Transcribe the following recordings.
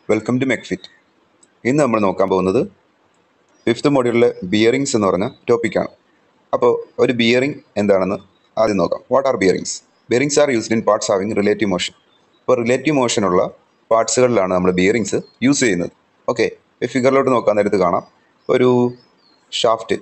Welcome to മെക്ഫിറ്റ് ഇന്ന് നമ്മൾ നോക്കാൻ പോകുന്നത് ഫിഫ്ത്ത് മോഡ്യൂളിലെ ബിയറിങ്സ് എന്ന് പറഞ്ഞ ടോപ്പിക്കാണ് അപ്പോൾ ഒരു ബിയറിംഗ് എന്താണെന്ന് ആദ്യം നോക്കാം what are bearings bearings are used in parts having relative motion ഇപ്പോൾ റിലേറ്റീവ് മോഷനുള്ള പാർട്സുകളിലാണ് നമ്മൾ ബിയറിങ്സ് യൂസ് ചെയ്യുന്നത് ഓക്കെ ഈ ഫിഗറിലോട്ട് നോക്കാൻ നേരത്ത് കാണാം ഒരു ഷാഫ്റ്റ്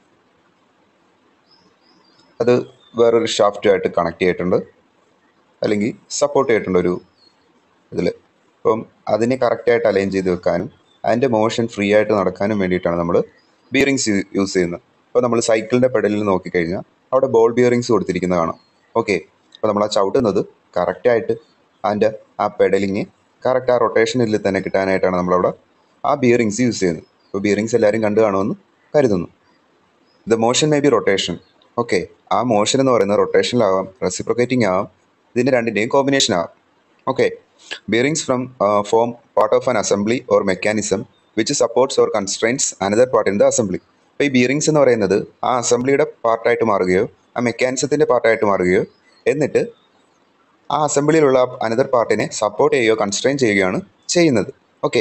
അത് വേറൊരു ഷാഫ്റ്റുമായിട്ട് കണക്ട് ചെയ്തിട്ടുണ്ട് അല്ലെങ്കിൽ സപ്പോർട്ട് ചെയ്തിട്ടുണ്ട് ഒരു ഇതിൽ അപ്പം അതിനെ കറക്റ്റായിട്ട് അലൈൻ ചെയ്ത് വെക്കാനും അതിൻ്റെ മോഷൻ ഫ്രീ ആയിട്ട് നടക്കാനും വേണ്ടിയിട്ടാണ് നമ്മൾ ബിയറിങ്സ് യൂസ് ചെയ്യുന്നത് അപ്പോൾ നമ്മൾ സൈക്കിളിൻ്റെ പെഡലിൽ നോക്കിക്കഴിഞ്ഞാൽ അവിടെ ബോൾ ബിയറിങ്സ് കൊടുത്തിരിക്കുന്ന കാണാം ഓക്കെ അപ്പോൾ നമ്മൾ ആ ചവിട്ടുന്നത് കറക്റ്റായിട്ട് അതിൻ്റെ ആ പെഡലിങ് കറക്റ്റ് ആ റൊട്ടേഷനിൽ തന്നെ കിട്ടാനായിട്ടാണ് നമ്മളവിടെ ആ ബിയറിങ്സ് യൂസ് ചെയ്യുന്നത് അപ്പോൾ ബിയറിങ്സ് എല്ലാവരും കണ്ടു കാണുമെന്ന് കരുതുന്നു the motion may be rotation okay ആ മോഷൻ എന്ന് പറയുന്നത് റൊട്ടേഷനിലാവാം റെസിപ്രൊക്കേറ്റിംഗ് ആവാം ഇതിൻ്റെ രണ്ടിൻ്റെയും കോമ്പിനേഷൻ ആവാം okay bearings from form part of an assembly or mechanism which supports or constrains another part in the assembly അപ്പോൾ ഈ ബിയറിങ്സ് എന്ന് പറയുന്നത് ആ അസംബ്ലിയുടെ പാർട്ടായിട്ട് മാറുകയോ ആ മെക്കാനിസത്തിൻ്റെ പാർട്ടായിട്ട് മാറുകയോ എന്നിട്ട് ആ അസംബ്ലിയിലുള്ള അനദർ പാർട്ടിനെ സപ്പോർട്ട് ചെയ്യുകയോ കൺസ്ട്രെയിൻ ചെയ്യുകയാണ് ചെയ്യുന്നത് ഓക്കെ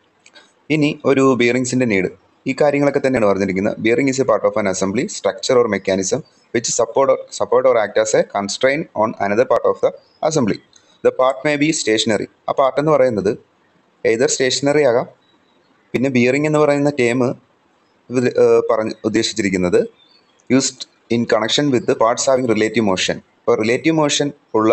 ഇനി ഒരു ബിയറിങ്സിൻ്റെ നീഡ് ഈ കാര്യങ്ങളൊക്കെ തന്നെയാണ് പറഞ്ഞിരിക്കുന്നത് bearing is a part of an assembly structure or mechanism which support support or act as a constrain on another part of the assembly the part may be stationary ആ part എന്ന് പറയുന്നത് Ather stationery ആകാം പിന്നെ bearing എന്ന് പറയുന്ന term ഇതിൽ പറഞ്ഞ് ഉദ്ദേശിച്ചിരിക്കുന്നത് used in connection with parts having relative motion ഇപ്പോൾ റിലേറ്റീവ് മോഷൻ ഉള്ള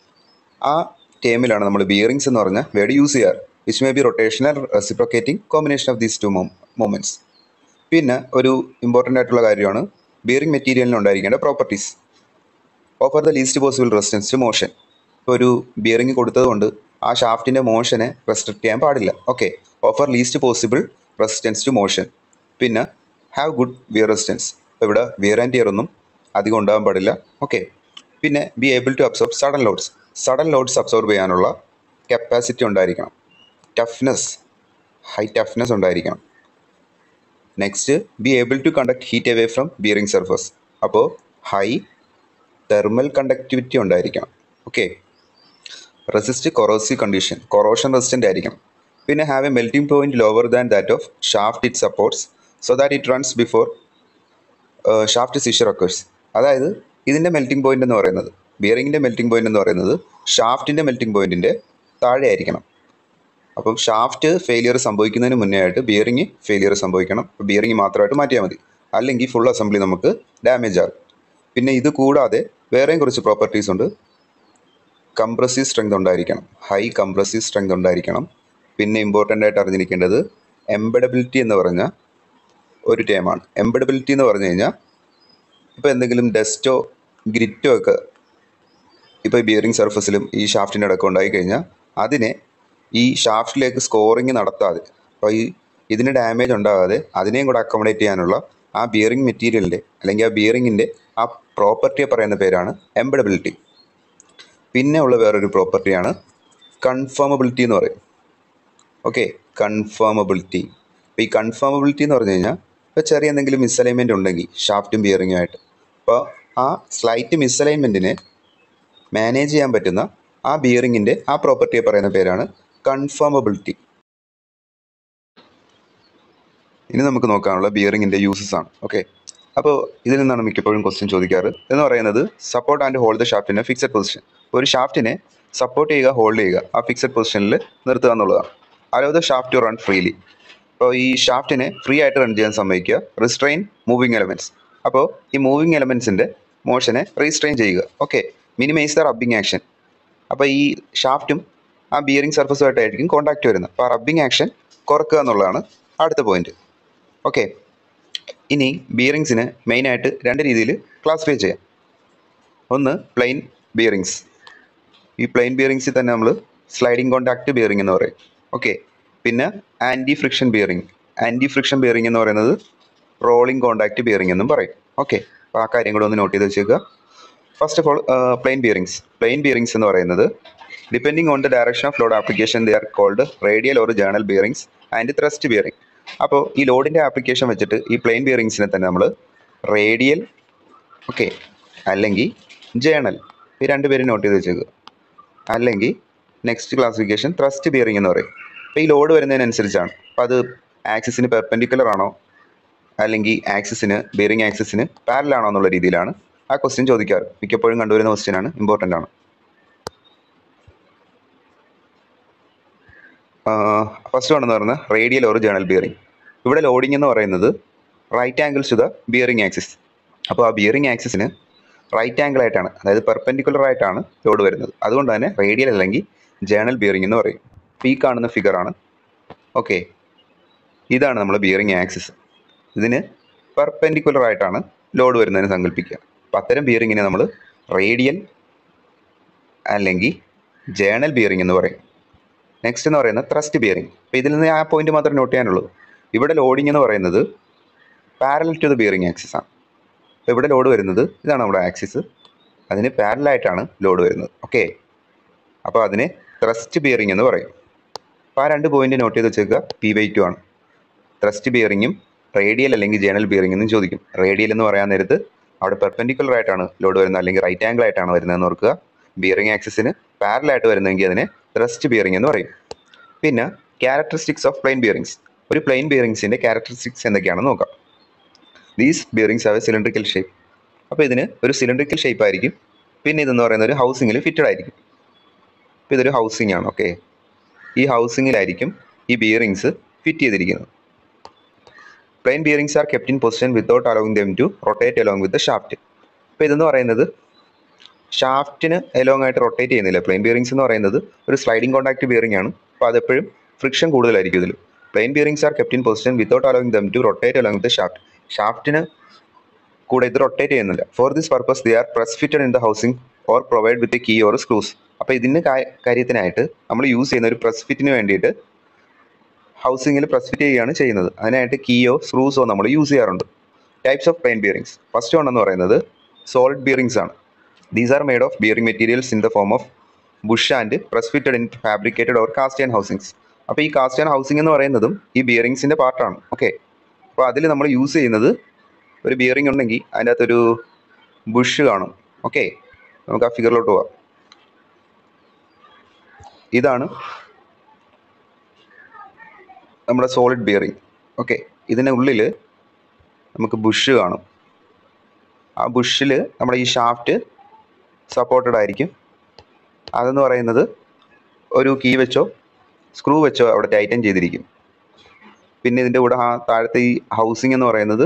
ആ ടേമിലാണ് നമ്മൾ ബിയറിങ്സ് എന്ന് പറഞ്ഞ വേർഡ് യൂസ് ചെയ്യാറ് which may be rotational reciprocating combination of these two moments പിന്നെ ഒരു ഇമ്പോർട്ടൻ്റ് ആയിട്ടുള്ള കാര്യമാണ് ബിയറിംഗ് മെറ്റീരിയലിന് ഉണ്ടായിരിക്കേണ്ട properties offer the least possible resistance to motion ഇപ്പോൾ ഒരു ബിയറിംഗ് കൊടുത്തതുകൊണ്ട് ആ ഷാഫ്റ്റിൻ്റെ മോഷനെ റെസ്ട്രിക്റ്റ് ചെയ്യാൻ പാടില്ല okay offer least possible resistance to motion പിന്നെ ഹാവ് ഗുഡ് വിയർ റെസിസ്റ്റൻസ് ഇവിടെ വിയർ ആൻഡ് ടിയർ ഒന്നും അധികം ഉണ്ടാകാൻ പാടില്ല ഓക്കെ പിന്നെ be able to absorb sudden loads sudden loads absorb ചെയ്യാനുള്ള കപ്പാസിറ്റി ഉണ്ടായിരിക്കണം ടഫ്നെസ് ഹൈ ടഫ്നെസ് ഉണ്ടായിരിക്കണം next be able to conduct heat away from bearing surface അപ്പോൾ ഹൈ തെർമൽ കണ്ടക്ടിവിറ്റി ഉണ്ടായിരിക്കണം okay resist corrosive condition corrosion resistant ആയിരിക്കണം പിന്നെ have a melting point lower than that of shaft it supports so that it runs before shaft seizure occurs അതായത് ഇതിൻ്റെ melting point എന്ന് പറയുന്നത് ബിയറിങ്ങിൻ്റെ melting point എന്ന് പറയുന്നത് ഷാഫ്റ്റിൻ്റെ melting പോയിന്റിൻ്റെ താഴെ ആയിരിക്കണം അപ്പം ഷാഫ്റ്റ് ഫെയിലിയർ സംഭവിക്കുന്നതിന് മുന്നേ ആയിട്ട് ബിയറിംഗ് ഫെയിലിയർ സംഭവിക്കണം ബിയറിംഗ് മാത്രമായിട്ട് മാറ്റിയാൽ മതി അല്ലെങ്കിൽ ഫുൾ അസംബ്ലി നമുക്ക് ഡാമേജ് ആകും പിന്നെ ഇത് കൂടാതെ വേറെയും കുറച്ച് പ്രോപ്പർട്ടീസ് ഉണ്ട് കംപ്രസീവ് സ്ട്രെങ്ത് ഉണ്ടായിരിക്കണം ഹൈ കംപ്രസീവ് സ്ട്രെങ്ത് ഉണ്ടായിരിക്കണം പിന്നെ ഇമ്പോർട്ടൻ്റ് ആയിട്ട് അറിഞ്ഞിരിക്കേണ്ടത് എംബഡബിലിറ്റി എന്ന് പറഞ്ഞ ഒരു ടേമാണ് എംബഡബിലിറ്റി എന്ന് പറഞ്ഞു കഴിഞ്ഞാൽ ഇപ്പോൾ എന്തെങ്കിലും ഡസ്റ്റോ ഗ്രിറ്റോ ഒക്കെ ഇപ്പോൾ ഈ ബിയറിംഗ് സർഫസിലും ഈ ഷാഫ്റ്റിൻ്റെ അടക്കം ഉണ്ടായി കഴിഞ്ഞാൽ അതിനെ ഈ ഷാഫ്റ്റിലേക്ക് സ്കോറിങ് നടത്താതെ അപ്പോൾ ഈ ഇതിന് ഡാമേജ് ഉണ്ടാകാതെ അതിനെയും കൂടെ അക്കോമഡേറ്റ് ചെയ്യാനുള്ള ആ ബിയറിംഗ് മെറ്റീരിയലിൻ്റെ അല്ലെങ്കിൽ ആ ബിയറിങ്ങിൻ്റെ ആ പ്രോപ്പർട്ടിയെ പറയുന്ന പേരാണ് എംബഡബിലിറ്റി പിന്നെ ഉള്ള വേറൊരു പ്രോപ്പർട്ടിയാണ് കൺഫേമബിലിറ്റി എന്ന് പറയും ഓക്കെ കൺഫേമബിലിറ്റി അപ്പോൾ ഈ കൺഫേമബിലിറ്റി എന്ന് പറഞ്ഞു കഴിഞ്ഞാൽ ഇപ്പോൾ ചെറിയ എന്തെങ്കിലും മിസ്അലൈൻമെൻറ്റ് ഉണ്ടെങ്കിൽ ഷാഫ്റ്റും ബിയറിങ്ങും ആയിട്ട് അപ്പോൾ ആ സ്ലൈറ്റ് മിസ്അലൈൻമെൻറ്റിനെ മാനേജ് ചെയ്യാൻ പറ്റുന്ന ആ ബിയറിങ്ങിൻ്റെ ആ പ്രോപ്പർട്ടിയെ പറയുന്ന പേരാണ് കൺഫേമബിലിറ്റി ഇനി നമുക്ക് നോക്കാനുള്ള ബിയറിങ്ങിൻ്റെ യൂസസ് ആണ് ഓക്കെ അപ്പോൾ ഇതിൽ നിന്നാണ് മിക്കപ്പോഴും ക്വസ്റ്റ്യൻ ചോദിക്കാറ് എന്ന് പറയുന്നത് സപ്പോർട്ട് ആൻഡ് ഹോൾഡ് ദ ഷാഫ്റ്റിൻ്റെ ഫിക്സഡ് പൊസിഷൻ ഒരു ഷാഫ്റ്റിനെ സപ്പോർട്ട് ചെയ്യുക ഹോൾഡ് ചെയ്യുക ആ ഫിക്സഡ് പൊസിഷനിൽ നിർത്തുക എന്നുള്ളതാണ് allow the shaft to run freely അപ്പോൾ ഈ ഷാഫ്റ്റിനെ ഫ്രീ ആയിട്ട് റൺ ചെയ്യാൻ സമ്മതിക്കുക റിസ്ട്രെയിൻ മൂവിങ് എലമെൻറ്റ്സ് അപ്പോൾ ഈ മൂവിങ് എലമെൻറ്റ്സിൻ്റെ മോഷനെ റീസ്ട്രെയിൻ ചെയ്യുക okay minimize the rubbing action അപ്പോൾ ഈ ഷാഫ്റ്റും ആ ബിയറിംഗ് സർഫസുമായിട്ടായിരിക്കും കോൺടാക്റ്റ് വരുന്നത് അപ്പോൾ ആ റബ്ബിങ് ആക്ഷൻ കുറക്കുക എന്നുള്ളതാണ് അടുത്ത പോയിന്റ് ഓക്കെ ഇനി ബിയറിങ്സിന് മെയിനായിട്ട് രണ്ട് രീതിയിൽ ക്ലാസിഫൈ ചെയ്യാം ഒന്ന് പ്ലെയിൻ ബിയറിങ്സ് ഈ പ്ലെയിൻ ബിയറിങ്സിൽ തന്നെ നമ്മൾ സ്ലൈഡിംഗ് കോണ്ടാക്ട് ബിയറിംഗ് എന്ന് പറയും ഓക്കെ പിന്നെ anti friction bearing anti friction bearing എന്ന് പറയുന്നത് റോളിംഗ് കോണ്ടാക്ട് ബിയറിംഗ് എന്നും പറയും ഓക്കെ അപ്പോൾ ആ കാര്യം കൂടെ ഒന്ന് നോട്ട് ചെയ്ത് വെച്ചേക്കുക first of all plain bearings plain bearings എന്ന് പറയുന്നത് depending on the direction of load application they are called radial or journal bearings and thrust bearing അപ്പോൾ ഈ ലോഡിൻ്റെ ആപ്ലിക്കേഷൻ വെച്ചിട്ട് ഈ പ്ലെയിൻ ബിയറിങ്സിനെ തന്നെ നമ്മൾ റേഡിയൽ ഓക്കെ അല്ലെങ്കിൽ ജേണൽ ഈ രണ്ട് പേരും നോട്ട് ചെയ്ത് വെച്ചേക്കുക അല്ലെങ്കിൽ നെക്സ്റ്റ് ക്ലാസിഫിക്കേഷൻ ത്രസ്റ്റ് ബിയറിംഗ് എന്ന് പറയും അപ്പോൾ ഈ ലോഡ് വരുന്നതിനനുസരിച്ചാണ് അപ്പോൾ അത് ആക്സിസിന് പെർപെൻഡിക്കുലർ ആണോ അല്ലെങ്കിൽ ആക്സിസിന് ബെയറിംഗ് ആക്സിസിന് പാരൽ ആണോ എന്നുള്ള രീതിയിലാണ് ആ ക്വസ്റ്റ്യൻ ചോദിക്കാറ് മിക്കപ്പോഴും കണ്ടുവരുന്ന ക്വസ്റ്റ്യൻ ആണ് ഇമ്പോർട്ടൻ്റ് ആണ് ഫസ്റ്റ് വൺ എന്ന് പറയുന്നത് റേഡിയൽ ഓർ ജേണൽ ബിയറിംഗ് ഇവിടെ ലോഡിംഗ് എന്ന് പറയുന്നത് right angles to the bearing axis അപ്പോൾ ആ ബിയറിംഗ് ആക്സിസിന് റൈറ്റ് ആംഗിൾ ആയിട്ടാണ് അതായത് പെർപെൻഡിക്കുലർ ആയിട്ടാണ് ലോഡ് വരുന്നത് അതുകൊണ്ട് തന്നെ റേഡിയൽ അല്ലെങ്കിൽ ജേണൽ ബിയറിംഗ് എന്ന് പറയും അപ്പോൾ ഈ കാണുന്ന ഫിഗറാണ് ഓക്കെ ഇതാണ് നമ്മൾ ബിയറിംഗ് ആക്സിസ് ഇതിന് പെർപെൻഡിക്കുലർ ആയിട്ടാണ് ലോഡ് വരുന്നതിന് സങ്കല്പിക്കുക അപ്പം അത്തരം ബിയറിങ്ങിനെ നമ്മൾ റേഡിയൽ അല്ലെങ്കിൽ ജേണൽ ബിയറിംഗ് എന്ന് പറയും നെക്സ്റ്റ് എന്ന് പറയുന്നത് ത്രസ്റ്റ് ബിയറിംഗ് അപ്പോൾ ഇതിൽ നിന്ന് ആ പോയിന്റ് മാത്രമേ നോട്ട് ചെയ്യാനുള്ളൂ ഇവിടെ ലോഡിംഗ് എന്ന് പറയുന്നത് parallel to the bearing axis ആണ് അപ്പോൾ ഇവിടെ ലോഡ് വരുന്നത് ഇതാണ് നമ്മുടെ ആക്സിസ് അതിന് പാരലായിട്ടാണ് ലോഡ് വരുന്നത് ഓക്കെ അപ്പോൾ അതിനെ ത്രസ്റ്റ് ബിയറിംഗ് എന്ന് പറയും അപ്പോൾ ആ രണ്ട് പോയിന്റ് നോട്ട് ചെയ്ത് വെച്ചേക്കുക പി ബൈ ടു ആണ് ത്രസ്റ്റ് ബിയറിങ്ങും റേഡിയൽ അല്ലെങ്കിൽ ജേണൽ ബിയറിംഗ് എന്നും ചോദിക്കും റേഡിയൽ എന്ന് പറയാൻ നേരത്ത് അവിടെ പെർപെൻഡിക്കുലർ ആയിട്ടാണ് ലോഡ് വരുന്നത് അല്ലെങ്കിൽ റൈറ്റ് ആംഗിൾ ആയിട്ടാണ് വരുന്നതെന്ന് ഓർക്കുക ബിയറിംഗ് ആക്സിസിന് പാരലായിട്ട് വരുന്നെങ്കിൽ അതിനെ ത്രസ്റ്റ് ബിയറിംഗ് എന്ന് പറയും പിന്നെ ക്യാരക്ടറിസ്റ്റിക്സ് ഓഫ് പ്ലെയിൻ ബിയറിംഗ്സ് ഒരു പ്ലെയിൻ ബിയറിംഗ്സിൻ്റെ ക്യാരക്ടറിസ്റ്റിക്സ് എന്തൊക്കെയാണെന്ന് നോക്കാം these bearings have a cylindrical shape അപ്പോൾ ഇതിന് ഒരു സിലിണ്ടറിക്കൽ ഷേപ്പ് ആയിരിക്കും പിന്നെ ഇതെന്ന് പറയുന്നത് ഒരു ഹൗസിങ്ങിൽ ഫിറ്റഡ് ആയിരിക്കും അപ്പോൾ ഇതൊരു ഹൗസിംഗ് ആണ് ഓക്കെ ഈ ഹൗസിങ്ങിലായിരിക്കും ഈ ബിയറിംഗ്സ് ഫിറ്റ് ചെയ്തിരിക്കുന്നത് plain bearings are kept in position without along them to rotate along with the shaft അപ്പോൾ ഇതെന്ന് പറയുന്നത് ഷാഫ്റ്റിന് എലോങ് ആയിട്ട് റൊട്ടേറ്റ് ചെയ്യുന്നില്ല പ്ലെയിൻ ബിയറിംഗ്സ് എന്ന് പറയുന്നത് ഒരു സ്ലൈഡിംഗ് കോൺടാക്ട് ബിയറിംഗ് ആണ് അപ്പോൾ അതെപ്പോഴും ഫ്രിക്ഷൻ കൂടുതലായിരിക്കും ഇതിൽ plain bearings are kept in position without along them to rotate along with shaft ഷാഫ്റ്റിന് കൂടെ ഇത് റൊട്ടേറ്റ് ചെയ്യുന്നില്ല for this purpose they are press fitted in the housing or provide with key or screws അപ്പോൾ ഇതിന് കാ- കാര്യത്തിനായിട്ട് നമ്മൾ use ചെയ്യുന്ന ഒരു പ്രസ് ഫിറ്റിന് വേണ്ടിയിട്ട് ഹൗസിങ്ങിൽ പ്രസ് ഫിറ്റ് ചെയ്യുകയാണ് ചെയ്യുന്നത് അതിനായിട്ട് കീയോ സ്ക്രൂസോ നമ്മൾ യൂസ് ചെയ്യാറുണ്ട് types of plain bearings first one എന്ന് പറയുന്നത് സോളിഡ് ബിയറിംഗ്സ് ആണ് these are made of bearing materials in the form of bush and press fitted in fabricated or cast and housings അപ്പോൾ ഈ കാസ്റ്റ് ആൻഡ് ഹൗസിംഗ് എന്ന് പറയുന്നതും ഈ ബിയറിംഗ്സിൻ്റെ പാർട്ടാണ് okay അപ്പോൾ അതിൽ നമ്മൾ യൂസ് ചെയ്യുന്നത് ഒരു ബിയറിംഗ് ഉണ്ടെങ്കിൽ അതിൻ്റെ അകത്തൊരു ബുഷ് കാണും ഓക്കെ നമുക്ക് ആ ഫിഗറിലോട്ട് പോവാം ഇതാണ് നമ്മുടെ സോളിഡ് ബിയറിംഗ് ഓക്കെ ഇതിനുള്ളിൽ നമുക്ക് ബുഷ് കാണും ആ ബുഷിൽ നമ്മുടെ ഈ ഷാഫ്റ്റ് സപ്പോർട്ടഡ് ആയിരിക്കും അതെന്ന് പറയുന്നത് ഒരു കീ വെച്ചോ സ്ക്രൂ വെച്ചോ അവിടെ ടൈറ്റൻ ചെയ്തിരിക്കും പിന്നെ ഇതിൻ്റെ കൂടെ ആ താഴത്തെ ഈ ഹൗസിംഗ് എന്ന് പറയുന്നത്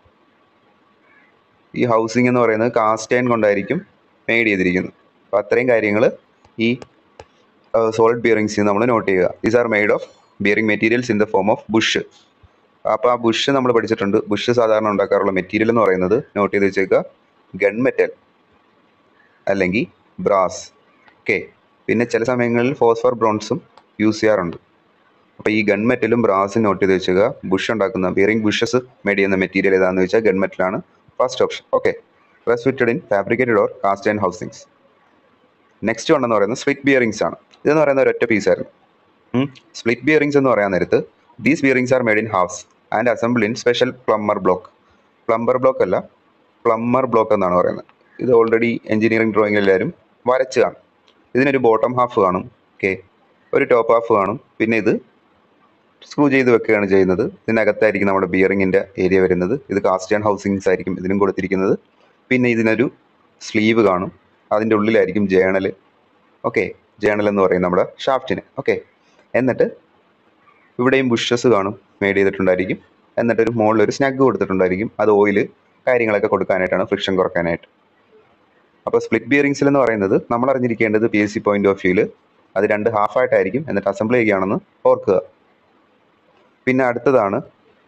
ഈ ഹൗസിംഗ് എന്ന് പറയുന്നത് കാസ്റ്റ് അയൺ കൊണ്ടായിരിക്കും മെയ്ഡ് ചെയ്തിരിക്കുന്നത് അപ്പോൾ അത്രയും കാര്യങ്ങൾ ഈ സോളിഡ് ബിയറിങ്സ് നമ്മൾ നോട്ട് ചെയ്യുക these are made of bearing materials in the form of bush അപ്പോൾ ആ ബുഷ് നമ്മൾ പഠിച്ചിട്ടുണ്ട് ബുഷ് സാധാരണ ഉണ്ടാക്കാറുള്ള മെറ്റീരിയൽ എന്ന് പറയുന്നത് നോട്ട് ചെയ്ത് വെച്ചേക്കുക ഗൺ മെറ്റൽ അല്ലെങ്കിൽ ബ്രാസ് ഓക്കെ പിന്നെ ചില സമയങ്ങളിൽ ഫോസ്ഫർ ബ്രോൺസും യൂസ് ചെയ്യാറുണ്ട് അപ്പോൾ ഈ ഗൺ മെറ്റലും ബ്രാസും നോട്ട് ചെയ്ത് വെച്ചേക്കുക ബുഷ് ഉണ്ടാക്കുന്ന ബിയറിംഗ് ബുഷസ് മേഡ് ചെയ്യുന്ന മെറ്റീരിയൽ ഏതാണെന്ന് വെച്ചാൽ ഗൺ മെറ്റലാണ് first option okay press fitted in fabricated or cast and housings next one എന്ന് പറയുന്നത് സ്പ്ലിറ്റ് ബിയറിങ്സ് ആണ് ഇതെന്ന് പറയുന്ന ഒരൊറ്റ പീസായിരുന്നു സ്പ്ലിറ്റ് ബിയറിങ്സ് എന്ന് പറയാൻ നേരത്ത് these bearings are made in halves and assemble in special plumber block plumber block അല്ല പ്ലംബർ ബ്ലോക്ക് എന്നാണ് പറയുന്നത് ഇത് ഓൾറെഡി എഞ്ചിനീയറിംഗ് ഡ്രോയിങ്ങിൽ എല്ലാവരും വരച്ച് കാണും ഇതിനൊരു ബോട്ടം ഹാഫ് കാണും ഓക്കെ ഒരു ടോപ്പ് ഹാഫ് കാണും പിന്നെ ഇത് സ്ക്രൂ ചെയ്ത് വെക്കുകയാണ് ചെയ്യുന്നത് ഇതിനകത്തായിരിക്കും നമ്മുടെ ബിയറിങ്ങിൻ്റെ ഏരിയ വരുന്നത് ഇത് കാസ്റ്റ് ആൻഡ് ഹൗസിങ്സ് ആയിരിക്കും ഇതിനും കൊടുത്തിരിക്കുന്നത് പിന്നെ ഇതിനൊരു സ്ലീവ് കാണും അതിൻ്റെ ഉള്ളിലായിരിക്കും ജേണൽ ഓക്കെ ജേണൽ എന്ന് പറയും നമ്മുടെ ഷാഫ്റ്റിന് ഓക്കെ എന്നിട്ട് ഇവിടെയും ബുഷസ് കാണും മെയ്ഡ് ചെയ്തിട്ടുണ്ടായിരിക്കും എന്നിട്ട് ഒരു മുകളിൽ ഒരു സ്നഗ് കൊടുത്തിട്ടുണ്ടായിരിക്കും അത് ഓയിൽ കാര്യങ്ങളൊക്കെ കൊടുക്കാനായിട്ടാണ് ഫ്രിക്ഷൻ കുറയ്ക്കാനായിട്ട് അപ്പോൾ സ്പ്ലിറ്റ് ബിയറിങ്സിൽ എന്ന് പറയുന്നത് നമ്മൾ അറിഞ്ഞിരിക്കേണ്ടത് P S C point of വ്യൂവിൽ അത് രണ്ട് ഹാഫായിട്ടായിരിക്കും എന്നിട്ട് അസംബിൾ ചെയ്യുകയാണെന്ന് ഓർക്കുക പിന്നെ അടുത്തതാണ്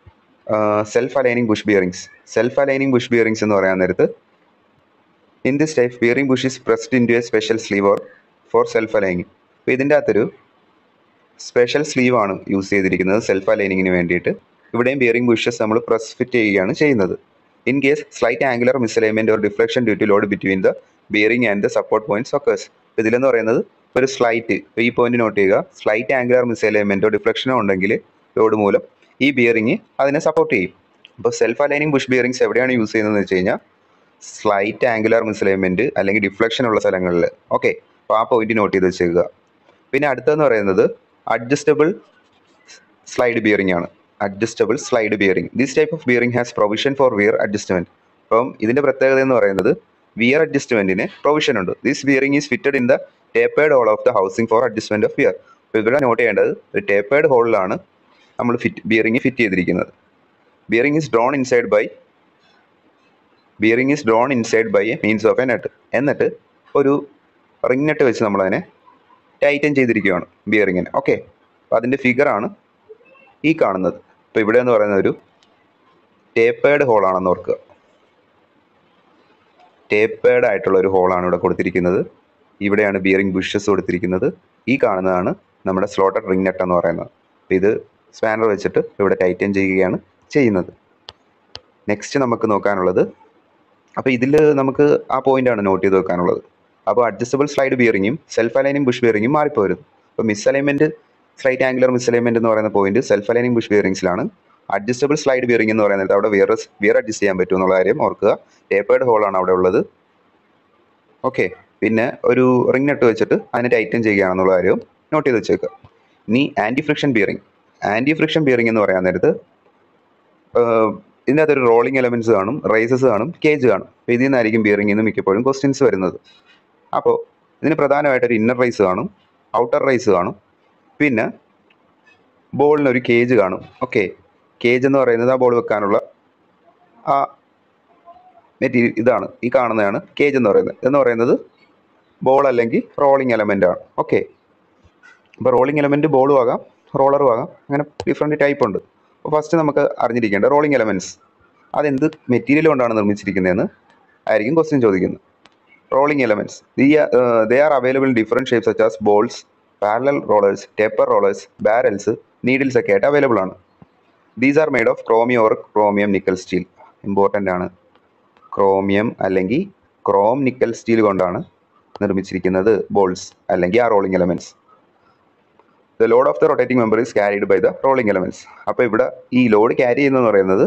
self aligning bush bearings self aligning bush bearings എന്ന് പറയാൻ നേരത്ത് in this type bearing bush is pressed in to a special sleeve or for self aligning അപ്പോൾ ഇതിൻ്റെ അകത്തൊരു സ്പെഷ്യൽ സ്ലീവ് ആണ് യൂസ് ചെയ്തിരിക്കുന്നത് സെൽഫ് അലൈനിങ്ങിന് വേണ്ടിയിട്ട് ഇവിടെയും ബിയറിംഗ് ബുഷസ് നമ്മൾ പ്രസ് ഫിറ്റ് ചെയ്യുകയാണ് ചെയ്യുന്നത് in case slight angular misalignment or deflection due to load between the bearing and the support point occurs ഇതിലെന്ന് പറയുന്നത് ഒരു സ്ലൈറ്റ് ഈ പോയിന്റ് നോട്ട് ചെയ്യുക സ്ലൈറ്റ് ആംഗുലർ മിസ്അലൈൻമെന്റോ ഡിഫ്ലക്ഷനോ ഉണ്ടെങ്കിൽ ലോഡ് മൂലം ഈ ബിയറിംഗ് അതിനെ സപ്പോർട്ട് ചെയ്യും അപ്പോൾ സെൽഫ് അലൈനിങ് ബുഷ് ബിയറിംഗ്സ് എവിടെയാണ് യൂസ് ചെയ്യുന്നതെന്ന് വെച്ച് കഴിഞ്ഞാൽ സ്ലൈറ്റ് ആംഗുലർ മിസ്അലൈൻമെന്റ് അല്ലെങ്കിൽ ഡിഫ്ലക്ഷൻ ഉള്ള സ്ഥലങ്ങളിൽ ഓക്കെ അപ്പോൾ ആ പോയിന്റ് നോട്ട് ചെയ്ത് വെച്ചേക്കുക പിന്നെ അടുത്തതെന്ന് പറയുന്നത് അഡ്ജസ്റ്റബിൾ സ്ലൈഡ് ബിയറിംഗ് ആണ് adjustable slide bearing this type of bearing has provision for wear adjustment അപ്പം ഇതിന്റെ പ്രത്യേകത എന്ന് പറയുന്നത് വിയർ അഡ്ജസ്റ്റ്മെന്റിന് പ്രൊവിഷൻ ഉണ്ട് this bearing is fitted in the tapered hole of the housing for adjustment of wear അപ്പോൾ ഇവിടെ നോട്ട് ചെയ്യേണ്ടത് ഒരു ടേപ്പേർഡ് ഹോളിലാണ് നമ്മൾ ഫിറ്റ് ബിയറിംഗ് ഫിറ്റ് ചെയ്തിരിക്കുന്നത് bearing is drawn inside by bearing is drawn inside by a means of A net എന്നിട്ട് ഒരു ring net വെച്ച് നമ്മളതിനെ ടൈറ്റൻ ചെയ്തിരിക്കുകയാണ് ബിയറിങ്ങിന് ഓക്കെ അപ്പോൾ അതിൻ്റെ ഫിഗറാണ് ഈ കാണുന്നത് ഇപ്പോൾ ഇവിടെ എന്ന് പറയുന്ന ഒരു ടേപ്പേർഡ് ഹോളാണെന്ന് ഓർക്കുക ടേപ്പേർഡ് ആയിട്ടുള്ള ഒരു ഹോളാണ് ഇവിടെ കൊടുത്തിരിക്കുന്നത് ഇവിടെയാണ് ബിയറിംഗ് ബുഷസ് കൊടുത്തിരിക്കുന്നത് ഈ കാണുന്നതാണ് നമ്മുടെ സ്ലോട്ടഡ് റിംഗ് നെറ്റ് എന്ന് പറയുന്നത് അപ്പോൾ ഇത് സ്പാനർ വെച്ചിട്ട് ഇവിടെ ടൈറ്റൻ ചെയ്യുകയാണ് ചെയ്യുന്നത് നെക്സ്റ്റ് നമുക്ക് നോക്കാനുള്ളത് അപ്പോൾ ഇതിൽ നമുക്ക് ആ പോയിന്റാണ് നോട്ട് ചെയ്ത് വെക്കാനുള്ളത് അപ്പോൾ അഡ്ജസ്റ്റബിൾ സ്ലൈഡ് ബിയറിങ്ങും സെൽഫ് അലൈനിങ് ബുഷ് ബിയറിങ്ങും മാറിപ്പോരുത് അപ്പോൾ misalignment slight angular misalignment എന്ന് പറയുന്ന പോയിന്റ് സെൽഫ് അലൈനിങ് ബുഷ് ബിയറിങ്സിലാണ് അഡ്ജസ്റ്റബിൾ സ്ലൈഡ് ബിയറിംഗ് എന്ന് പറയുന്നത് അവിടെ വിയർ വിയർ അഡ്ജസ്റ്റ് ചെയ്യാൻ പറ്റും എന്നുള്ള കാര്യം ഓർക്കുക ടേപ്പേർഡ് ഹോളാണ് അവിടെ ഉള്ളത് ഓക്കെ പിന്നെ ഒരു റിംഗ് നെട്ട് വെച്ചിട്ട് അതിനെ ടൈറ്റൻ ചെയ്യുകയാണെന്നുള്ള കാര്യവും നോട്ട് ചെയ്ത് വെച്ചേക്കുക ഇനി anti friction bearing anti friction bearing എന്ന് പറയാൻ നേരത്ത് ആഹ് ഇതിൻ്റെ അകത്തൊരു റോളിംഗ് എലമെൻറ്റ്സ് കാണും റൈസസ് കാണും കേജ് കാണും അപ്പോൾ ഇതിൽ നിന്നായിരിക്കും ബിയറിംഗിൽ നിന്ന് മിക്കപ്പോഴും ക്വസ്റ്റ്യൻസ് വരുന്നത് അപ്പോൾ ഇതിന് പ്രധാനമായിട്ടൊരു ഇന്നർ റൈസ് കാണും ഔട്ടർ റൈസ് കാണും പിന്നെ ബോളിനൊരു കേജ് കാണും ഓക്കെ കേജ് എന്ന് പറയുന്നത് ആ ബോൾ വെക്കാനുള്ള ആ മെറ്റീരിയൽ ഇതാണ് ഈ കാണുന്നതാണ് കേജ് എന്ന് പറയുന്നത് എന്ന് പറയുന്നത് ബോൾ അല്ലെങ്കിൽ റോളിംഗ് എലമെൻ്റ് ആണ് ഓക്കെ അപ്പോൾ റോളിംഗ് എലമെൻറ്റ് ബോളും ആകാം റോളറും ആകാം അങ്ങനെ ഡിഫറെൻറ്റ് ടൈപ്പ് ഉണ്ട് അപ്പോൾ ഫസ്റ്റ് നമുക്ക് അറിഞ്ഞിരിക്കേണ്ട റോളിംഗ് എലമെൻറ്റ്സ് അതെന്ത് മെറ്റീരിയൽ കൊണ്ടാണ് നിർമ്മിച്ചിരിക്കുന്നതെന്ന് ആയിരിക്കും ക്വസ്റ്റ്യൻ ചോദിക്കുന്നത് rolling elements they are available in different shapes such as balls parallel rollers taper rollers barrels needles ഒക്കെ ആയിട്ട് അവൈലബിൾ ആണ് these are made of chromium or chromium nickel steel important ആണ് chromium അല്ലെങ്കിൽ chrome nickel steel കൊണ്ടാണ് നിർമ്മിച്ചിരിക്കുന്നത് balls അല്ലെങ്കിൽ ആ rolling elements the load of the rotating member is carried by the rolling elements അപ്പോൾ ഇവിടെ ഈ ലോഡ് ക്യാരി ചെയ്യുന്നതെന്ന് പറയുന്നത്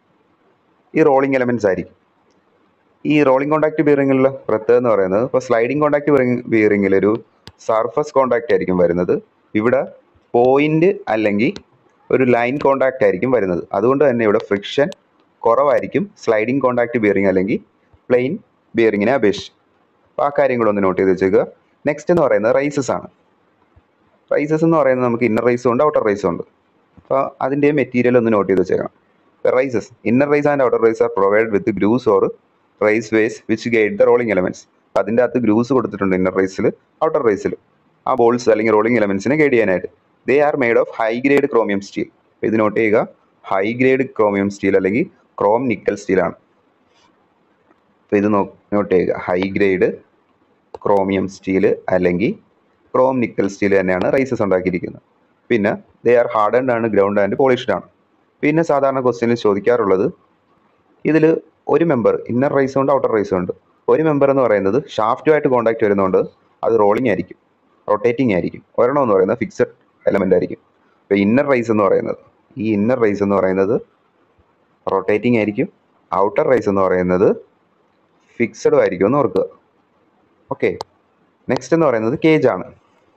ഈ റോളിംഗ് എലമെൻറ്റ്സ് ആയിരിക്കും ഈ റോളിംഗ് കോണ്ടാക്ട് ബിയറിംഗിലുള്ള പ്രത്യേകത എന്ന് പറയുന്നത് ഇപ്പോൾ സ്ലൈഡിംഗ് കോണ്ടാക്ട് ബിയറിംഗിൽ ഒരു സർഫസ് കോണ്ടാക്ട് ആയിരിക്കും വരുന്നത് ഇവിടെ പോയിന്റ് അല്ലെങ്കിൽ ഒരു ലൈൻ കോണ്ടാക്ട് ആയിരിക്കും വരുന്നത് അതുകൊണ്ട് തന്നെ ഇവിടെ ഫ്രിക്ഷൻ കുറവായിരിക്കും സ്ലൈഡിംഗ് കോണ്ടാക്ട് ബിയറിംഗ് അല്ലെങ്കിൽ പ്ലെയിൻ ബിയറിങ്ങിനെ അപേക്ഷിച്ച് അപ്പോൾ ആ കാര്യങ്ങളൊന്ന് നോട്ട് ചെയ്ത് വെച്ചേക്കുക നെക്സ്റ്റ് എന്ന് പറയുന്നത് റൈസസ് ആണ് റൈസസ് എന്ന് പറയുന്നത് നമുക്ക് ഇന്നർ റൈസും ഉണ്ട് ഔട്ടർ റൈസും ഉണ്ട് അപ്പോൾ അതിൻ്റെ മെറ്റീരിയൽ ഒന്ന് നോട്ട് ചെയ്ത് വെച്ചേക്കണം races inner race and outer race are provide with grooves or raceways which guide the rolling elements അപ്പോൾ അതിൻ്റെ അകത്ത് ഗ്രൂസ് കൊടുത്തിട്ടുണ്ട് ഇന്നർ റൈസിൽ ഔട്ടർ റൈസിൽ ആ ബോൾസ് അല്ലെങ്കിൽ റോളിംഗ് എലമെൻറ്റ്സിനെ ഗൈഡ് ചെയ്യാനായിട്ട് they are made of high grade chromium steel ഇത് note ചെയ്യുക ഹൈ ഗ്രേഡ് ക്രോമിയം സ്റ്റീൽ അല്ലെങ്കിൽ ക്രോം നിക്കൽ സ്റ്റീലാണ് അപ്പോൾ ഇത് നോട്ട് ചെയ്യുക ഹൈ ഗ്രേഡ് ക്രോമിയം സ്റ്റീൽ അല്ലെങ്കിൽ ക്രോം നിക്കൽ സ്റ്റീൽ തന്നെയാണ് റൈസസ് ഉണ്ടാക്കിയിരിക്കുന്നത് പിന്നെ ദേ ആർ ഹാർഡൻഡ് ആണ് ഗ്രൗണ്ട് ആൻഡ് പോളിഷ്ഡ് ആണ് പിന്നെ സാധാരണ ക്വസ്റ്റ്യനിൽ ചോദിക്കാറുള്ളത് ഇതിൽ ഒരു മെമ്പർ ഇന്നർ റൈസും ഉണ്ട് ഔട്ടർ റൈസും ഉണ്ട് ഒരു മെമ്പർ എന്ന് പറയുന്നത് ഷാഫ്റ്റുമായിട്ട് കോൺടാക്ട് വരുന്നതുകൊണ്ട് അത് റോളിംഗ് ആയിരിക്കും റൊട്ടേറ്റിംഗ് ആയിരിക്കും ഒരെണ്ണം എന്ന് പറയുന്നത് ഫിക്സഡ് എലമെൻ്റ് ആയിരിക്കും ഇപ്പോൾ ഇന്നർ റൈസ് എന്ന് പറയുന്നത് ഈ ഇന്നർ റൈസ് എന്ന് പറയുന്നത് റൊട്ടേറ്റിംഗ് ആയിരിക്കും ഔട്ടർ റൈസ് എന്ന് പറയുന്നത് ഫിക്സഡും ആയിരിക്കും എന്ന് ഓർക്കുക ഓക്കെ നെക്സ്റ്റ് എന്ന് പറയുന്നത് കേജ് ആണ്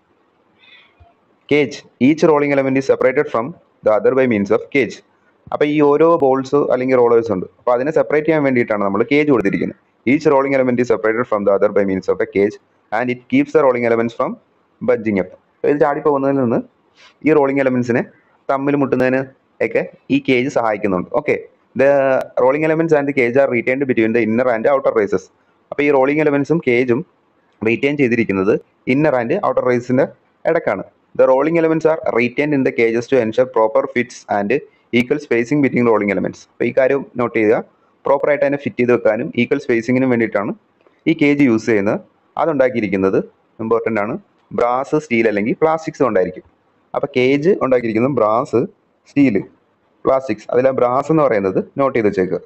cage each rolling element is separated from the other by means of cage അപ്പോൾ ഈ ഓരോ ബോൾസ് അല്ലെങ്കിൽ റോളേഴ്സ് ഉണ്ട് അപ്പോൾ അതിനെ സെപ്പറേറ്റ് ചെയ്യാൻ വേണ്ടിയിട്ടാണ് നമ്മൾ കേജ് കൊടുത്തിരിക്കുന്നത് each rolling element is separated from the other by means of a cage and it keeps the rolling elements from budging up ഇത് ചാടി പോകുന്നതിൽ നിന്ന് ഈ റോളിംഗ് എലമെന്റ്സിനെ തമ്മിൽ മുട്ടുന്നതിന് ഒക്കെ ഈ കേജ് സഹായിക്കുന്നുണ്ട് okay the rolling elements and cage are retained between the inner and outer races അപ്പോൾ ഈ റോളിംഗ് എലമെന്റ്സും കേജും റീറ്റെയിൻ ചെയ്തിരിക്കുന്നത് ഇന്നർ ആൻഡ് ഔട്ടർ റേസിന്റെ ഇടക്കാണ് the rolling elements are retain in the cages to ensure proper fits and equal spacing between rolling elements അപ്പോൾ ഈ കാര്യം നോട്ട് ചെയ്യുക പ്രോപ്പറായിട്ട് അതിനെ ഫിറ്റ് ചെയ്ത് വെക്കാനും ഈക്വൽ സ്പേസിങ്ങിനും വേണ്ടിയിട്ടാണ് ഈ കേജ് യൂസ് ചെയ്യുന്നത് അതുണ്ടാക്കിയിരിക്കുന്നത് ഇമ്പോർട്ടൻ്റ് ആണ് ബ്രാസ് സ്റ്റീൽ അല്ലെങ്കിൽ പ്ലാസ്റ്റിക്സ് കൊണ്ടായിരിക്കും അപ്പോൾ കേജ് ഉണ്ടാക്കിയിരിക്കുന്നത് ബ്രാസ് സ്റ്റീല് പ്ലാസ്റ്റിക്സ് അതിൽ ബ്രാസ് എന്ന് പറയുന്നത് നോട്ട് ചെയ്ത് വെച്ചേക്കുക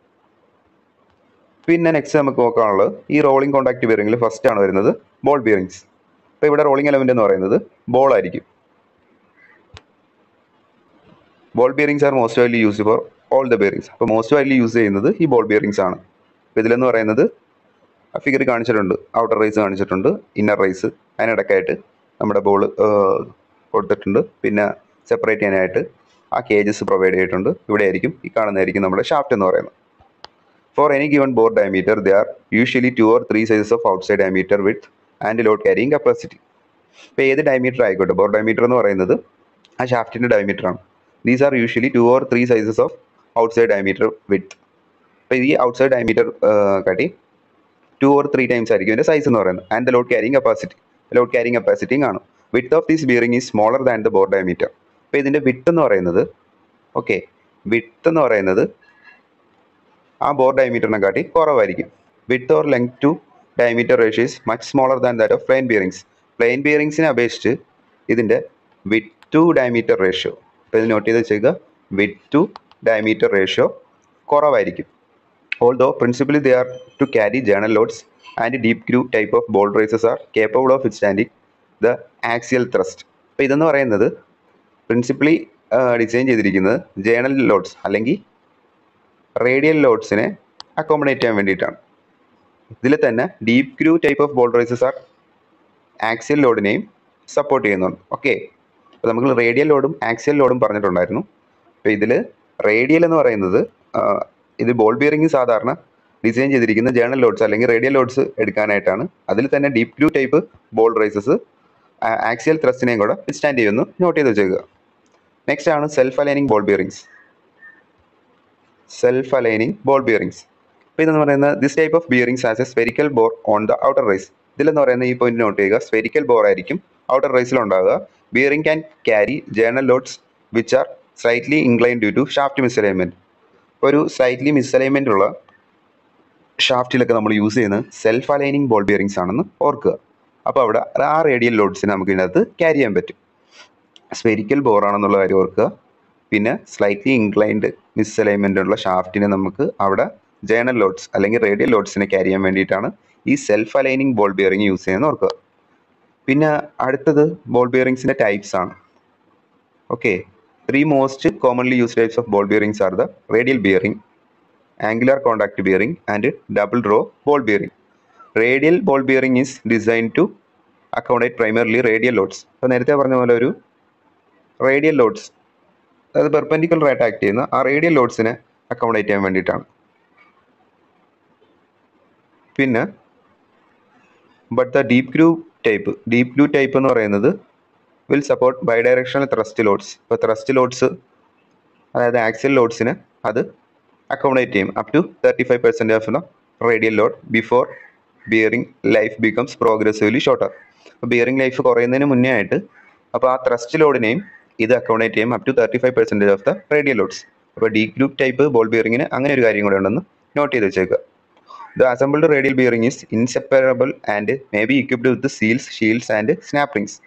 പിന്നെ നെക്സ്റ്റ് നമുക്ക് നോക്കാനുള്ളത് ഈ റോളിംഗ് കോണ്ടാക്ട് ബിയറിംഗിൽ ഫസ്റ്റ് ആണ് വരുന്നത് ബോൾ ബിയറിംഗ്സ് അപ്പോൾ ഇവിടെ റോളിംഗ് എലമെന്റ് എന്ന് പറയുന്നത് ബോൾ ആയിരിക്കും ball bearings are most widely use for all the bearings അപ്പോൾ മോസ്റ്റ് വൈഡ്ലി യൂസ് ചെയ്യുന്നത് ഈ ബോൾ ബിയറിംഗ്സ് ആണ് അപ്പോൾ ഇതിലെന്ന് പറയുന്നത് ഫിഗർ കാണിച്ചിട്ടുണ്ട് ഔട്ടർ റൈസ് കാണിച്ചിട്ടുണ്ട് ഇന്നർ റൈസ് അതിനിടയ്ക്കായിട്ട് നമ്മുടെ ബോൾ കൊടുത്തിട്ടുണ്ട് പിന്നെ സെപ്പറേറ്റ് ചെയ്യാനായിട്ട് ആ കേജസ് പ്രൊവൈഡ് ചെയ്തിട്ടുണ്ട് ഇവിടെ ആയിരിക്കും ഈ കാണുന്നതായിരിക്കും നമ്മുടെ ഷാഫ്റ്റ് എന്ന് പറയുന്നത് for any given bore diameter they are usually two or three sizes of outside diameter width and load carrying capacity ഇപ്പോൾ ഏത് ഡയമീറ്റർ ആയിക്കോട്ടെ ബോർ ഡയമീറ്റർ എന്ന് പറയുന്നത് ആ ഷാഫ്റ്റിൻ്റെ ഡയമീറ്റർ ആണ് these are usually two or three sizes of outside diameter width അപ്പോൾ ഈ ഔട്ട്സൈഡ് ഡയമീറ്റർ കാട്ടി ടു ഓർ ത്രീ ടൈംസ് ആയിരിക്കും ഇതിൻ്റെ സൈസ് എന്ന് പറയുന്നത് and the load carrying capacity load carrying കപ്പാസിറ്റിയും കാണും വിത്ത് of this bearing is smaller than the bore diameter അപ്പോൾ ഇതിൻ്റെ വിത്ത് എന്ന് പറയുന്നത് ഓക്കെ വിത്ത് എന്ന് പറയുന്നത് ആ ബോർ ഡയമീറ്ററിനെ കാട്ടി കുറവായിരിക്കും width or length to diameter ratio is much smaller than that of plain bearings plain ബിയറിംഗ്സിനെ അപേക്ഷിച്ച് ഇതിൻ്റെ വിത്ത് ടു ഡയമീറ്റർ റേഷ്യോ അപ്പോൾ ഇത് നോട്ട് ചെയ്ത് വെച്ചേക്കുക വിത്ത് ടു ഡയമീറ്റർ റേഷ്യോ കുറവായിരിക്കും although principally they are to carry journal loads and deep groove type of ball races are capable of withstanding the axial thrust അപ്പോൾ ഇതെന്ന് പറയുന്നത് പ്രിൻസിപ്പലി ഡിസൈൻ ചെയ്തിരിക്കുന്നത് journal loads അല്ലെങ്കിൽ radial ലോഡ്സിനെ accommodate ചെയ്യാൻ വേണ്ടിയിട്ടാണ് ഇതിൽ തന്നെ deep groove type of ball races are axial ലോഡിനെയും സപ്പോർട്ട് ചെയ്യുന്നുണ്ട് ഓക്കെ അപ്പോൾ നമുക്ക് റേഡിയൽ ലോഡും ആക്സിയൽ ലോഡും പറഞ്ഞിട്ടുണ്ടായിരുന്നു അപ്പോൾ ഇതിൽ റേഡിയൽ എന്ന് പറയുന്നത് ആ, ഇത് ബോൾ ബിയറിംഗ് സാധാരണ ഡിസൈൻ ചെയ്തിരിക്കുന്ന ജേണൽ ലോഡ്സ് അല്ലെങ്കിൽ റേഡിയൽ ലോഡ്സ് എടുക്കാനായിട്ടാണ് അതിൽ തന്നെ deep groove type ball races axial ത്രസ്റ്റിനെയും കൂടെ സ്റ്റാൻഡ് ചെയ്യുന്നു നോട്ട് ചെയ്ത് വെച്ചേക്കുക നെക്സ്റ്റ് ആണ് self aligning ball bearings self aligning ball bearings അപ്പോൾ ഇതെന്ന് പറയുന്നത് this type of bearings has a spherical bore on the outer race ഇതിലെന്ന് പറയുന്ന ഈ പോയിന്റ് നോട്ട് ചെയ്യുക സ്പെരിക്കൽ ബോർ ആയിരിക്കും ഔട്ടർ റൈസിൽ ഉണ്ടാവുക bearing can carry journal loads which are slightly incline due to shaft misalignment ഒരു സ്ലൈറ്റ്ലി മിസ്അലൈൻമെൻ്റ് ഉള്ള ഷാഫ്റ്റിലൊക്കെ നമ്മൾ യൂസ് ചെയ്യുന്നത് സെൽഫ് അലൈനിങ് ബോൾ ബിയറിങ്സ് ആണെന്ന് ഓർക്കുക അപ്പോൾ അവിടെ ആ റേഡിയൽ ലോഡ്സിനെ നമുക്ക് ഇതിനകത്ത് ക്യാരി ചെയ്യാൻ പറ്റും സ്പെരിക്കൽ ബോറാണെന്നുള്ള കാര്യം ഓർക്കുക പിന്നെ സ്ലൈറ്റ്ലി ഇൻക്ലൈൻഡ് മിസ്അലൈൻമെൻ്റ് ഉള്ള ഷാഫ്റ്റിനെ നമുക്ക് അവിടെ ജേണൽ ലോഡ്സ് അല്ലെങ്കിൽ റേഡിയൽ ലോഡ്സിനെ ക്യാരി ചെയ്യാൻ വേണ്ടിയിട്ടാണ് ഈ self aligning ball bearing use ചെയ്യുന്നത് ഓർക്കുക പിന്നെ അടുത്തത് ബോൾ ബിയറിങ്സിൻ്റെ ടൈപ്സ് ആണ് okay three most commonly use types of ball bearings are the radial bearing angular contact bearing and double row ball bearing radial ball bearing is design to accommodate primarily radial loads അപ്പോൾ നേരത്തെ പറഞ്ഞ പോലെ ഒരു radial loads അതായത് perpendicular ആയിട്ട് act ചെയ്യുന്ന ആ radial ലോഡ്സിനെ അക്കോമഡേറ്റ് ചെയ്യാൻ വേണ്ടിയിട്ടാണ് പിന്നെ but the deep groove type deep groove type എന്ന് പറയുന്നത് will support bidirectional thrust loads ഇപ്പോൾ ത്രസ്റ്റ് ലോഡ്സ് അതായത് ആക്സിയൽ ലോഡ്സിന് അത് അക്കോമഡേറ്റ് ചെയ്യും up to thirty five percent of the radial load before bearing life becomes progressively shorter അപ്പോൾ bearing life കുറയുന്നതിന് മുന്നേ ആയിട്ട് അപ്പോൾ ആ ത്രസ്റ്റ് ലോഡിനെയും ഇത് അക്കോമഡേറ്റ് ചെയ്യും up to thirty five percentage of the radial loads അപ്പോൾ ഡി ഗ്രൂപ്പ് ടൈപ്പ് ബോൾ ബിയറിങ്ങിന് അങ്ങനെ ഒരു കാര്യം കൂടെ ഉണ്ടെന്ന് നോട്ട് ചെയ്ത് വെച്ചേക്കുക the assembled radial bearing is inseparable and may be equipped with seals shields and snap rings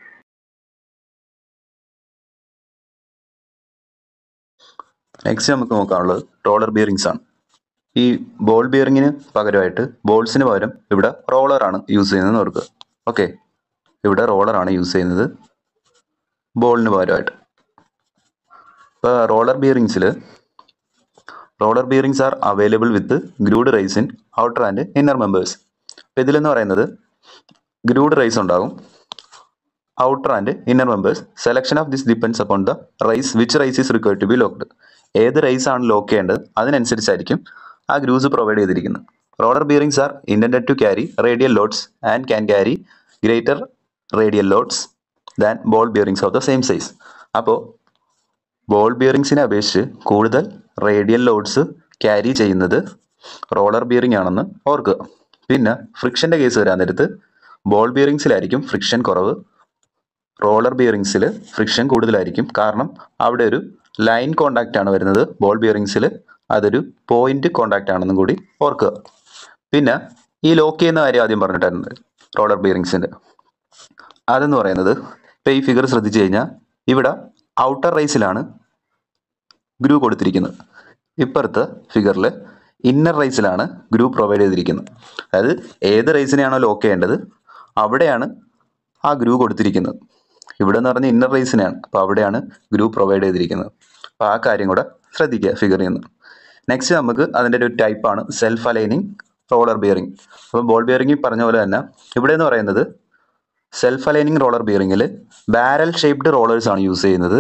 next നമുക്ക് നോക്കാനുള്ളത് റോളർ ബിയറിങ്സ് ആണ് ഈ ബോൾ ബിയറിങ്ങിന് പകരമായിട്ട് ബോൾസിന് പകരം ഇവിടെ റോളറാണ് യൂസ് ചെയ്യുന്നതെന്ന് ഓർക്കുക ഓക്കെ ഇവിടെ റോളറാണ് യൂസ് ചെയ്യുന്നത് ബോളിന് പകരമായിട്ട് ഇപ്പോൾ റോളർ ബിയറിങ്സിൽ roller bearings are available with grooved races in outer and inner members അപ്പോൾ ഇതിലെന്ന് പറയുന്നത് ഗ്രൂഡ് റൈസ് ഉണ്ടാകും outer and inner members selection of this depends upon the race which race is required to be locked ഏത് race ആണ് lock ചെയ്യേണ്ടത് അതിനനുസരിച്ചായിരിക്കും ആ grooves provide ചെയ്തിരിക്കുന്നത് roller bearings are intend to carry radial loads and can carry greater radial loads than ball bearings of the same size അപ്പോൾ ball ബിയറിങ്സിനെ അപേക്ഷിച്ച് കൂടുതൽ റേഡിയൽ ലോഡ്സ് ക്യാരി ചെയ്യുന്നത് റോളർ ബിയറിംഗ് ആണെന്ന് ഓർക്കുക പിന്നെ ഫ്രിക്ഷൻ്റെ കേസ് വരാൻ നേരത്ത് ബോൾ ബിയറിങ്സിലായിരിക്കും ഫ്രിക്ഷൻ കുറവ് റോളർ ബിയറിങ്സിൽ ഫ്രിക്ഷൻ കൂടുതലായിരിക്കും കാരണം അവിടെ ഒരു ലൈൻ കോണ്ടാക്റ്റ് ആണ് വരുന്നത് ബോൾ ബിയറിങ്സിൽ അതൊരു പോയിന്റ് കോണ്ടാക്റ്റ് ആണെന്നും കൂടി ഓർക്കുക പിന്നെ ഈ ലോക്ക് ചെയ്യുന്ന കാര്യം ആദ്യം പറഞ്ഞിട്ടായിരുന്നു റോളർ ബിയറിങ്സിൻ്റെ അതെന്ന് പറയുന്നത് ഇപ്പോൾ ഈ ഫിഗർ ശ്രദ്ധിച്ചു കഴിഞ്ഞാൽ ഇവിടെ ഔട്ടർ റൈസിലാണ് ഗ്രൂ കൊടുത്തിരിക്കുന്നത് ഇപ്പുറത്തെ ഫിഗറിൽ ഇന്നർ റൈസിലാണ് ഗ്രൂ പ്രൊവൈഡ് ചെയ്തിരിക്കുന്നത് അതായത് ഏത് റൈസിനെയാണോ ലോക്ക് ചെയ്യേണ്ടത് അവിടെയാണ് ആ ഗ്രൂ കൊടുത്തിരിക്കുന്നത് ഇവിടെ എന്ന് പറഞ്ഞാൽ ഇന്നർ റൈസിനെയാണ് അപ്പോൾ അവിടെയാണ് ഗ്രൂ പ്രൊവൈഡ് ചെയ്തിരിക്കുന്നത് അപ്പോൾ ആ കാര്യം കൂടെ ശ്രദ്ധിക്കുക ഫിഗറിൽ നിന്ന് നെക്സ്റ്റ് നമുക്ക് അതിൻ്റെ ഒരു ടൈപ്പാണ് സെൽഫ് അലൈനിങ് റോളർ ബിയറിംഗ് അപ്പോൾ ബോൾ ബിയറിംഗ് പറഞ്ഞ പോലെ തന്നെ ഇവിടെ എന്ന് പറയുന്നത് സെൽഫ് അലൈനിങ് റോളർ ബിയറിങ്ങിൽ ബാരൽ ഷേപ്ഡ് റോളേഴ്സ് ആണ് യൂസ് ചെയ്യുന്നത്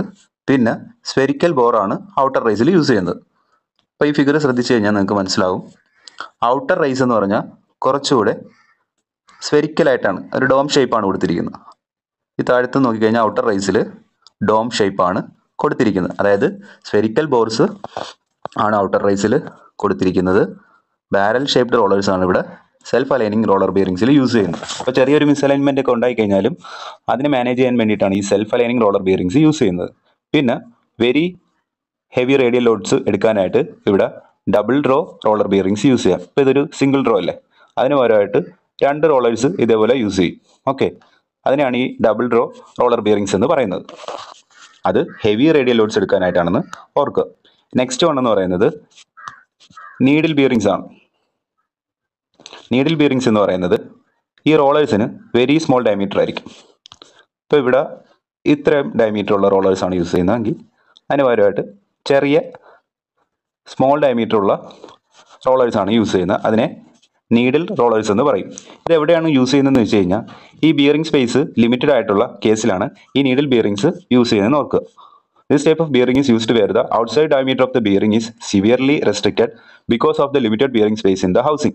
പിന്നെ സ്ഫെരിക്കൽ ബോറാണ് ഔട്ടർ റൈസിൽ യൂസ് ചെയ്യുന്നത് അപ്പോൾ ഈ ഫിഗർ ശ്രദ്ധിച്ചു കഴിഞ്ഞാൽ നിങ്ങൾക്ക് മനസ്സിലാവും ഔട്ടർ റൈസ് എന്ന് പറഞ്ഞാൽ കുറച്ചുകൂടെ സ്ഫെരിക്കലായിട്ടാണ് ഒരു ഡോം ഷേപ്പാണ് കൊടുത്തിരിക്കുന്നത് ഈ താഴത്ത് നോക്കിക്കഴിഞ്ഞാൽ ഔട്ടർ റൈസിൽ ഡോം ഷേപ്പാണ് കൊടുത്തിരിക്കുന്നത് അതായത് സ്ഫെരിക്കൽ ബോർസ് ആണ് ഔട്ടർ റൈസിൽ കൊടുത്തിരിക്കുന്നത് ബാരൽ ഷേപ്ഡ് റോളേഴ്സ് ആണ് ഇവിടെ സെൽഫ് അലൈനിങ് റോളർ ബിയറിംഗ്സിൽ യൂസ് ചെയ്യുന്നത് അപ്പോൾ ചെറിയൊരു മിസ്അലൈൻമെൻ്റ് ഒക്കെ ഉണ്ടായി കഴിഞ്ഞാലും അതിനെ മാനേജ് ചെയ്യാൻ വേണ്ടിയിട്ടാണ് ഈ self aligning roller bearings use ചെയ്യുന്നത് പിന്നെ വെരി ഹെവി റേഡിയൽ ലോഡ്സ് എടുക്കാനായിട്ട് ഇവിടെ double row roller bearings use ചെയ്യാം ഇപ്പോൾ ഇതൊരു സിംഗിൾ റോ അല്ലേ അതിന് പകരമായിട്ട് രണ്ട് റോളേഴ്സ് ഇതേപോലെ യൂസ് ചെയ്യും ഓക്കെ അതിനാണ് ഈ ഡബിൾ റോ റോളർ ബിയറിംഗ്സ് എന്ന് പറയുന്നത് അത് ഹെവി റേഡിയൽ ലോഡ്സ് എടുക്കാനായിട്ടാണെന്ന് ഓർക്കുക നെക്സ്റ്റ് വൺ എന്ന് പറയുന്നത് നീഡിൽ ബിയറിംഗ്സ് ആണ് നീഡിൽ ബിയറിംഗ്സ് എന്ന് പറയുന്നത് ഈ റോളേഴ്സിന് വെരി സ്മോൾ ഡയമീറ്റർ ആയിരിക്കും ഇപ്പോൾ ഇവിടെ ഇത്രയും ഡയമീറ്റർ ഉള്ള റോളേഴ്സ് ആണ് യൂസ് ചെയ്യുന്നതെങ്കിൽ അതിന് പകരമായിട്ട് ചെറിയ സ്മോൾ ഡയമീറ്റർ ഉള്ള റോളേഴ്സ് ആണ് യൂസ് ചെയ്യുന്നത് അതിനെ നീഡിൽ റോളേഴ്സ് എന്ന് പറയും ഇത് എവിടെയാണ് യൂസ് ചെയ്യുന്നതെന്ന് വെച്ച് കഴിഞ്ഞാൽ ഈ ബിയറിംഗ് സ്പേസ് ലിമിറ്റഡ് ആയിട്ടുള്ള കേസിലാണ് ഈ നീഡിൽ ബിയറിംഗ്സ് യൂസ് ചെയ്യുന്നത് നോക്കുക this type of bearing is used where the outside diameter of the bearing is severely restricted because of the limited bearing space in the housing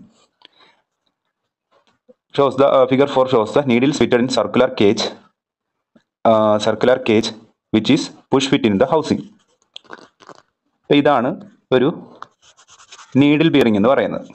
shows the uh, figure 4 shows the needles fitted in circular cage uh, circular cage which is push fit in the housing അപ്പോൾ ഇതാണ് ഒരു needle bearing എന്ന് പറയുന്നത്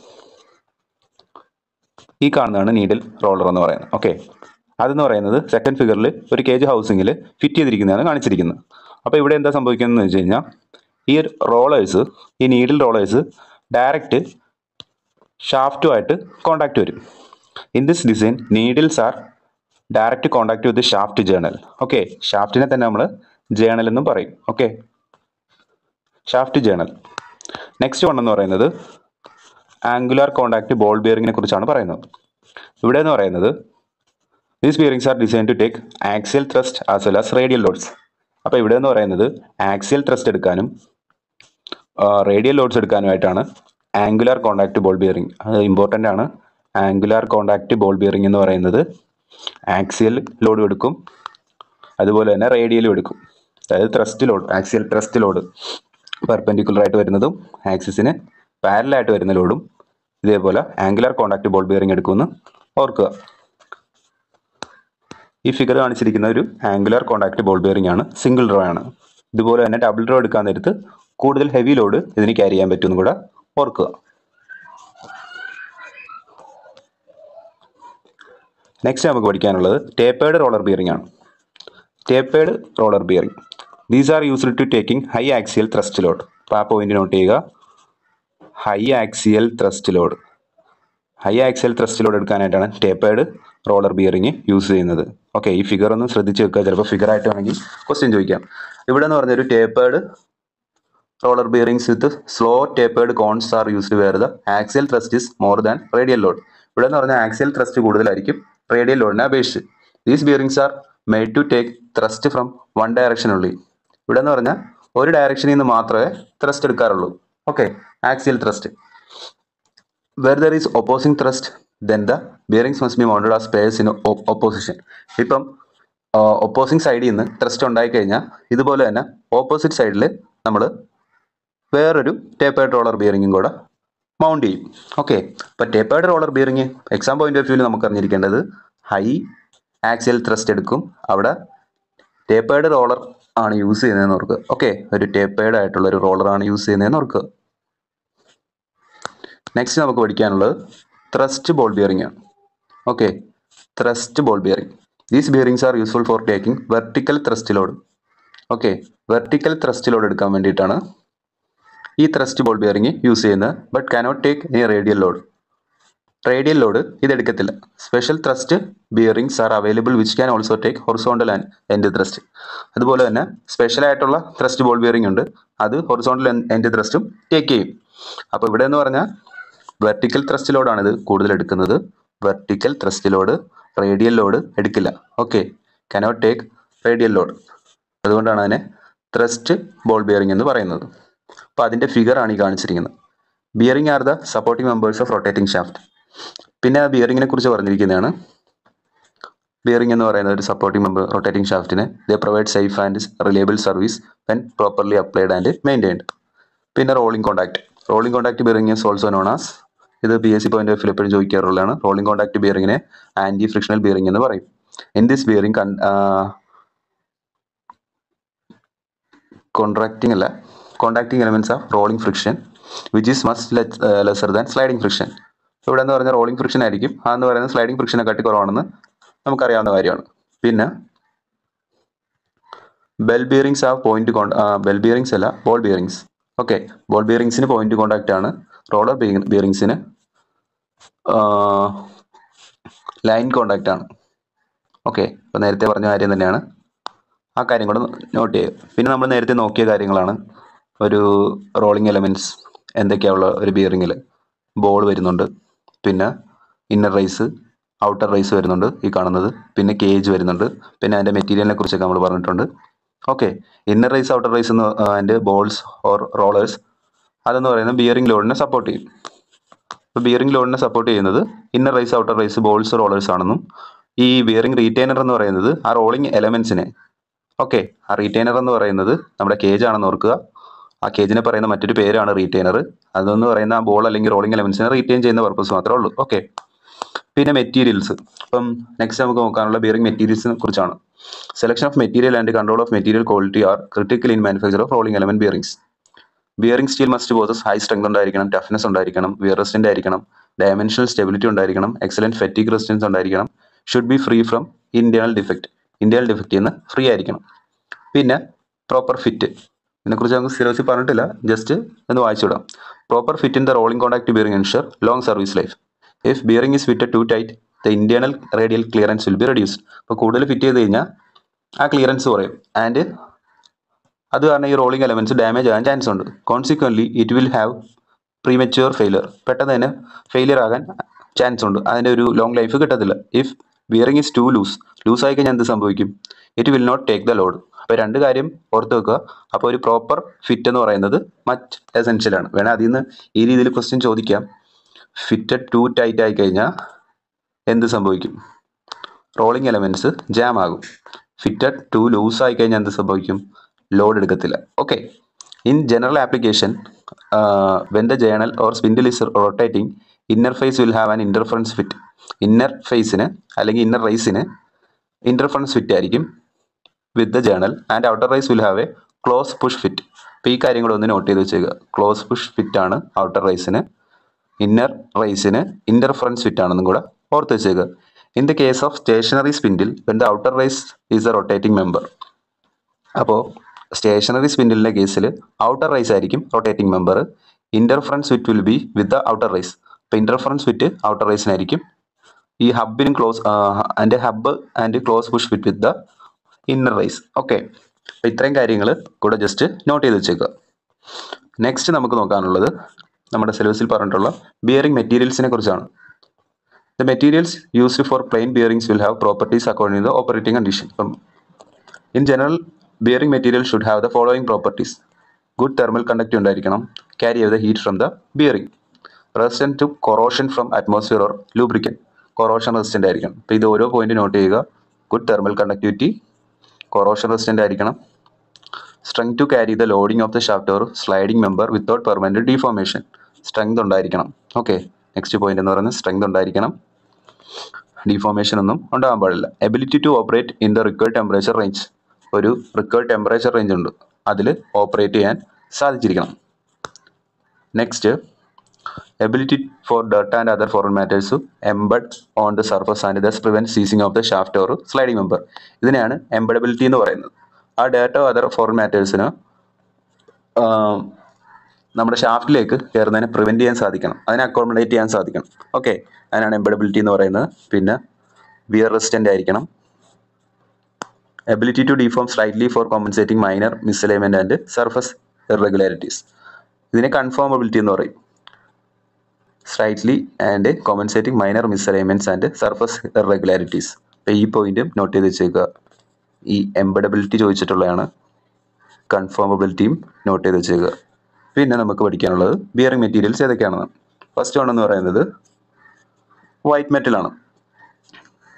ഈ കാണുന്നതാണ് needle roller എന്ന് പറയുന്നത് okay അതെന്ന് പറയുന്നത് സെക്കൻഡ് ഫിഗറിൽ ഒരു കേജ് ഹൗസിങ്ങിൽ ഫിറ്റ് ചെയ്തിരിക്കുന്നതാണ് കാണിച്ചിരിക്കുന്നത് അപ്പോൾ ഇവിടെ എന്താ സംഭവിക്കുന്നതെന്ന് വെച്ച് കഴിഞ്ഞാൽ ഈ റോളേഴ്സ് ഈ നീഡിൽ റോളേഴ്സ് ഡയറക്റ്റ് ഷാഫ്റ്റുമായിട്ട് കോണ്ടാക്ട് വരും in this design needles are direct contact with shaft journal okay ഷാഫ്റ്റിനെ തന്നെ നമ്മൾ ജേണൽ എന്നും പറയും okay shaft journal next one എന്ന് പറയുന്നത് ആംഗുലാർ കോണ്ടാക്ട് ബോൾ ബിയറിങ്ങിനെ കുറിച്ചാണ് പറയുന്നത് ഇവിടെ എന്ന് പറയുന്നത് these bearings are design to take axial thrust as well as radial loads അപ്പോൾ ഇവിടെ എന്ന് പറയുന്നത് ആക്സിയൽ ത്രസ്റ്റ് എടുക്കാനും റേഡിയൽ ലോഡ്സ് എടുക്കാനുമായിട്ടാണ് ആംഗുലാർ കോണ്ടാക്ട് ബോൾ ബിയറിംഗ് അത് ഇമ്പോർട്ടൻ്റ് ആണ് ആംഗുലാർ കോണ്ടാക്ട് ബോൾ ബിയറിംഗ് എന്ന് പറയുന്നത് ആക്സിയൽ ലോഡും എടുക്കും അതുപോലെ തന്നെ റേഡിയലും എടുക്കും അതായത് thrust load axial thrust load perpendicular ആയിട്ട് വരുന്നതും ആക്സിസിന് പാരലായിട്ട് വരുന്ന ലോഡും ഇതേപോലെ ആംഗുലാർ കോണ്ടാക്ട് ബോൾ ബിയറിംഗ് എടുക്കുമെന്ന് ഓർക്കുക ഈ ഫിഗർ കാണിച്ചിരിക്കുന്ന ഒരു ആംഗുലാർ കോണ്ടാക്ട് ബോൾ ബിയറിംഗ് ആണ് സിംഗിൾ റോ ആണ് ഇതുപോലെ തന്നെ ഡബിൾ റോ എടുക്കാൻ നേരത്ത് കൂടുതൽ ഹെവി ലോഡ് ഇതിന് ക്യാരി ചെയ്യാൻ പറ്റുമെന്ന് കൂടെ ഓർക്കുക നെക്സ്റ്റ് നമുക്ക് പഠിക്കാനുള്ളത് ടേപ്പേഡ് റോളർ ബിയറിംഗ് ആണ് tapered roller bearing these are used to taking high axial thrust load അപ്പോൾ ആ പോയിന്റ് നോട്ട് ചെയ്യുക high axial thrust load high axial thrust load എടുക്കാനായിട്ടാണ് ടേപ്പേഡ് റോളർ ബിയറിംഗ് യൂസ് ചെയ്യുന്നത് ഓക്കെ ഈ figure ഒന്ന് ശ്രദ്ധിച്ച് വെക്കുക ചിലപ്പോൾ ഫിഗർ ആയിട്ട് വേണമെങ്കിൽ ക്വസ്റ്റ്യൻ ചോദിക്കാം ഇവിടെ എന്ന് പറഞ്ഞൊരു tapered roller bearings with slow tapered cones are used where the axial thrust is more than radial load ഇവിടെ എന്ന് പറഞ്ഞാൽ ആക്സിയൽ ത്രസ്റ്റ് കൂടുതലായിരിക്കും റേഡിയൽ ലോഡിനെ അപേക്ഷിച്ച് these bearings are made to take thrust from one direction only ഇവിടെ എന്ന് പറഞ്ഞാൽ ഒരു ഡയറക്ഷനിൽ നിന്ന് മാത്രമേ ത്രസ്റ്റ് എടുക്കാറുള്ളൂ okay axial thrust where there is opposing thrust then the bearings must be mounted as pairs in opposition ഇപ്പം ഒപ്പോസിംഗ് സൈഡിൽ നിന്ന് ത്രസ്റ്റ് ഉണ്ടായിക്കഴിഞ്ഞാൽ ഇതുപോലെ തന്നെ ഓപ്പോസിറ്റ് സൈഡിൽ നമ്മൾ വേറൊരു ടേപ്പേഡ് റോളർ ബിയറിംഗും കൂടെ മൗണ്ട് ചെയ്യും ഓക്കെ അപ്പോൾ tapered roller bearing exam point of വ്യൂവിൽ നമുക്ക് അറിഞ്ഞിരിക്കേണ്ടത് ഹൈ ആക്സിയൽ ത്രസ്റ്റ് എടുക്കും അവിടെ ടേപ്പേഡ് റോളർ ആണ് യൂസ് ചെയ്യുന്നതെന്ന് ഓർക്കുക ഓക്കെ ഒരു ടേപ്പേഡ് ആയിട്ടുള്ള ഒരു റോളറാണ് യൂസ് ചെയ്യുന്നതെന്ന് ഓർക്കുക നെക്സ്റ്റ് നമുക്ക് പഠിക്കാനുള്ളത് ത്രസ്റ്റ് ബോൾ ബിയറിംഗ് ആണ് okay thrust ball bearing these bearings are useful for taking vertical thrust load okay vertical thrust load എടുക്കാൻ വേണ്ടിയിട്ടാണ് ഈ ത്രസ്റ്റ് ബോൾ ബിയറിംഗ് യൂസ് ചെയ്യുന്നത് but cannot take any radial load radial load ഇതെടുക്കത്തില്ല special thrust bearings are available which can also take horizontal and end thrust അതുപോലെ തന്നെ special ആയിട്ടുള്ള thrust ball bearing ഉണ്ട് അത് ഹൊറിസോണ്ടൽ എൻഡ് ത്രസ്റ്റും ടേക്ക് ചെയ്യും അപ്പോൾ ഇവിടെ എന്ന് പറഞ്ഞാൽ വെർട്ടിക്കൽ ത്രസ്റ്റ് ലോഡാണ് ഇത് കൂടുതൽ എടുക്കുന്നത് vertical thrust load radial load എടുക്കില്ല okay cannot take radial load അതുകൊണ്ടാണ് അതിനെ ത്രസ്റ്റ് ബോൾ ബിയറിംഗ് എന്ന് പറയുന്നത് അപ്പോൾ അതിൻ്റെ ഫിഗറാണ് ഈ കാണിച്ചിരിക്കുന്നത് bearing are the supporting members of rotating shaft പിന്നെ ആ ബിയറിങ്ങിനെ കുറിച്ച് പറഞ്ഞിരിക്കുന്നതാണ് ബിയറിംഗ് എന്ന് പറയുന്ന ഒരു സപ്പോർട്ടിംഗ് മെമ്പർ റൊട്ടേറ്റിംഗ് ഷാഫ്റ്റിന് they provide safe and reliable service when properly applied and maintained പിന്നെ rolling contact rolling contact bearing is also known as ഇത് P S C point of എപ്പോഴും ചോദിക്കാറുള്ളതാണ് റോളിംഗ് കോൺടാക്ട് ബിയറിംഗിനെ anti frictional bearing എന്ന് പറയും in this bearing contracting അല്ല contacting elements of rolling friction which is must lesser than sliding friction ഇവിടെ എന്ന് പറഞ്ഞാൽ റോളിംഗ് ഫ്രിക്ഷൻ ആയിരിക്കും ആ എന്ന് പറയുന്നത് സ്ലൈഡിംഗ് ഫ്രിക്ഷനെ കാട്ടി കുറവാണെന്ന് നമുക്കറിയാവുന്ന കാര്യമാണ് പിന്നെ ബെൽ ബിയറിംഗ്സ് ആ പോയിന്റ് ബെൽ ബിയറിംഗ്സ് അല്ല ബോൾ ബിയറിംഗ്സ് ഓക്കെ ബോൾ ബിയറിംഗ്സിന് പോയിന്റ് കോൺടാക്റ്റ് ആണ് റോളർ ബിയറിംഗ്സിന് ലൈൻ കോൺടാക്റ്റ് ആണ് ഓക്കെ അപ്പോൾ നേരത്തെ പറഞ്ഞ കാര്യം തന്നെയാണ് ആ കാര്യം കൂടെ നോട്ട് ചെയ്യുക പിന്നെ നമ്മൾ നേരത്തെ നോക്കിയ കാര്യങ്ങളാണ് ഒരു റോളിംഗ് എലമെൻറ്റ്സ് എന്തൊക്കെയാണുള്ള ഒരു ബിയറിങ്ങിൽ ബോൾ വരുന്നുണ്ട് പിന്നെ ഇന്നർ റൈസ് ഔട്ടർ റൈസ് വരുന്നുണ്ട് ഈ കാണുന്നത് പിന്നെ കേജ് വരുന്നുണ്ട് പിന്നെ അതിൻ്റെ മെറ്റീരിയലിനെ കുറിച്ചൊക്കെ നമ്മൾ പറഞ്ഞിട്ടുണ്ട് okay inner race outer race എന്ന് ആൻഡ് ബോൾസ് ഓർ റോളേഴ്സ് അതെന്ന് പറയുന്നത് ബിയറിംഗ് ലോഡിനെ സപ്പോർട്ട് ചെയ്യും ഇപ്പോൾ ബിയറിംഗ് ലോഡിനെ സപ്പോർട്ട് ചെയ്യുന്നത് inner race outer race balls rollers ആണെന്നും ഈ ബിയറിംഗ് റീറ്റൈനർ എന്ന് പറയുന്നത് ആ റോളിംഗ് എലമെന്റ്സിനെ ഓക്കെ ആ റീറ്റൈനർ എന്ന് പറയുന്നത് നമ്മുടെ കേജ് ആണെന്ന് ഓർക്കുക ആ കേജിനെ പറയുന്ന മറ്റൊരു പേരാണ് റീറ്റൈനർ അതെന്ന് പറയുന്ന ആ ബോൾ അല്ലെങ്കിൽ റോളിംഗ് എലമെന്റ്സിനെ റീറ്റെയിൻ ചെയ്യുന്ന പർപ്പസ് മാത്രമേ ഉള്ളൂ ഓക്കെ പിന്നെ മെറ്റീരിയൽസ് ഇപ്പം നെക്സ്റ്റ് നമുക്ക് നോക്കാനുള്ള ബിയറിംഗ് മെറ്റീരിയൽസിനെ കുറിച്ചാണ് selection of material and control of material quality are critical in manufacture of rolling element bearings bearing steel must possess high strength ഉണ്ടായിരിക്കണം ടഫ്നെസ് ഉണ്ടായിരിക്കണം വിയർ റെസിസ്റ്റന്റ് ആയിരിക്കണം ഡയമെൻഷണൽ സ്റ്റെബിലിറ്റി ഉണ്ടായിരിക്കണം എക്സലന്റ് ഫെറ്റിക് റെസിസ്റ്റൻസ് ഉണ്ടായിരിക്കണം should be free from internal defect internal ഡിഫക്റ്റിൽ നിന്ന് free ആയിരിക്കണം പിന്നെ proper fit ഇതിനെക്കുറിച്ച് നമുക്ക് സിലോസിൽ പറഞ്ഞിട്ടില്ല ജസ്റ്റ് ഒന്ന് വായിച്ചു വിടാം proper fit in the rolling contact bearing ensure long service life if bearing is fitted too tight the internal radial clearance will be reduced അപ്പോൾ കൂടുതൽ ഫിറ്റ് ചെയ്ത് കഴിഞ്ഞാൽ ആ ക്ലിയറൻസ് കുറയും ആൻഡ് അത് കാരണം ഈ റോളിംഗ് എലമെന്റ്സ് ഡാമേജ് ആകാൻ ചാൻസ് ഉണ്ട് consequently it will have premature failure പെട്ടെന്ന് തന്നെ ഫെയിലിയർ ആകാൻ ചാൻസ് ഉണ്ട് അതിൻ്റെ ഒരു ലോങ് ലൈഫ് കിട്ടത്തില്ല if bearing is too loose loose ആയി കഴിഞ്ഞാൽ എന്ത് സംഭവിക്കും it will not take the load അപ്പോൾ രണ്ട് കാര്യം ഓർത്ത് വെക്കുക അപ്പോൾ ഒരു പ്രോപ്പർ ഫിറ്റ് എന്ന് പറയുന്നത് മറ്റ് എസെൻഷ്യൽ ആണ് വേണേൽ അതിൽ നിന്ന് ഈ രീതിയിൽ ക്വസ്റ്റ്യൻ ചോദിക്കാം ഫിറ്റഡ് ടു ടൈറ്റ് ആയി കഴിഞ്ഞാൽ എന്ത് സംഭവിക്കും റോളിംഗ് എലമെന്റ്സ് ജാം ആകും ഫിറ്റഡ് ടു ലൂസ് ആയി കഴിഞ്ഞാൽ എന്ത് സംഭവിക്കും ലോഡ് എടുക്കത്തില്ല okay in general application when the journal or spindle is rotating inner face will have an interference fit inner ഫേസിന് അല്ലെങ്കിൽ ഇന്നർ റൈസിന് ഇന്റർഫറൻസ് ഫിറ്റ് ആയിരിക്കും with the journal and outer race will have a close push fit അപ്പോൾ ഈ കാര്യം കൂടെ ഒന്ന് note ചെയ്ത് വെച്ചേക്കുക ക്ലോസ് പുഷ് ഫിറ്റ് ആണ് ഔട്ടർ റൈസിന് ഇന്നർ റൈസിന് ഇന്റർഫറൻസ് ഫിറ്റ് ആണെന്നും കൂടെ ഓർത്ത് വെച്ചേക്കുക in the case of stationary spindle when the outer race is a rotating member അപ്പോൾ സ്റ്റേഷനറി സ്പിൻഡിലിൻ്റെ കേസിൽ ഔട്ടർ റൈസ് ആയിരിക്കും rotating member interference fit will be with the outer race അപ്പോൾ ഇന്റർഫറൻസ് ഫിറ്റ് ഔട്ടർ റൈസിനായിരിക്കും ഈ ഹബിനും ക്ലോസ് അതിൻ്റെ hub and close push fit with the inner race okay അപ്പോൾ ഇത്രയും കാര്യങ്ങൾ കൂടെ ജസ്റ്റ് നോട്ട് ചെയ്ത് വെച്ചേക്കുക നെക്സ്റ്റ് നമുക്ക് നോക്കാനുള്ളത് നമ്മുടെ സിലബസിൽ പറഞ്ഞിട്ടുള്ള ബിയറിംഗ് മെറ്റീരിയൽസിനെ കുറിച്ചാണ് the materials used for plain bearings will have properties according the operating condition ഇപ്പം in general bearing material should have the following properties good thermal conduct ഉണ്ടായിരിക്കണം ക്യാരി ചെയ്ത് heat from the bearing resistant to corrosion from atmosphere or lubricant corrosion resistant ആയിരിക്കണം അപ്പോൾ ഇത് ഓരോ point note ചെയ്യുക good thermal conductivity corrosion resistant ആയിരിക്കണം strength to carry the loading of the shaft or sliding member without permanent deformation strength ഉണ്ടായിരിക്കണം okay next point എന്ന് പറയുന്നത് strength ഉണ്ടായിരിക്കണം ഡീഫോർമേഷൻ ഒന്നും ഉണ്ടാകാൻ പാടില്ല ability to operate in the required temperature range ഒരു required temperature range ഉണ്ട് അതിൽ ഓപ്പറേറ്റ് ചെയ്യാൻ സാധിച്ചിരിക്കണം next ability for dirt and other foreign matters embed on the surface and thus prevent seizing of the shaft or sliding member ഇതിനെയാണ് embeddability എന്ന് പറയുന്നത് ആ ഡേറ്റോ other foreign മാറ്റേഴ്സിന് നമ്മുടെ ഷാഫ്റ്റിലേക്ക് കയറുന്നതിനെ പ്രിവെന്റ് ചെയ്യാൻ സാധിക്കണം അതിനെ അക്കോമഡേറ്റ് ചെയ്യാൻ സാധിക്കണം ഓക്കെ അതിനാണ് എംബഡബിലിറ്റി എന്ന് പറയുന്നത് പിന്നെ വിയർ റെസിസ്റ്റൻ്റ് ആയിരിക്കണം ability to deform slightly for compensating minor misalignment and surface irregularities ഇതിനെ കൺഫോമബിലിറ്റി എന്ന് പറയും slightly and compensating minor misalignments and surface irregularities അപ്പോൾ ഈ പോയിന്റും നോട്ട് ചെയ്ത് വെച്ചേക്കുക ഈ എംബഡബിലിറ്റി ചോദിച്ചിട്ടുള്ളതാണ് കൺഫോമബിലിറ്റിയും നോട്ട് ചെയ്ത് വെച്ചേക്കുക പിന്നെ നമുക്ക് പഠിക്കാനുള്ളത് ബിയറിംഗ് മെറ്റീരിയൽസ് ഏതൊക്കെയാണെന്ന് ഫസ്റ്റ് വൺ എന്ന് പറയുന്നത് വൈറ്റ് മെറ്റലാണ്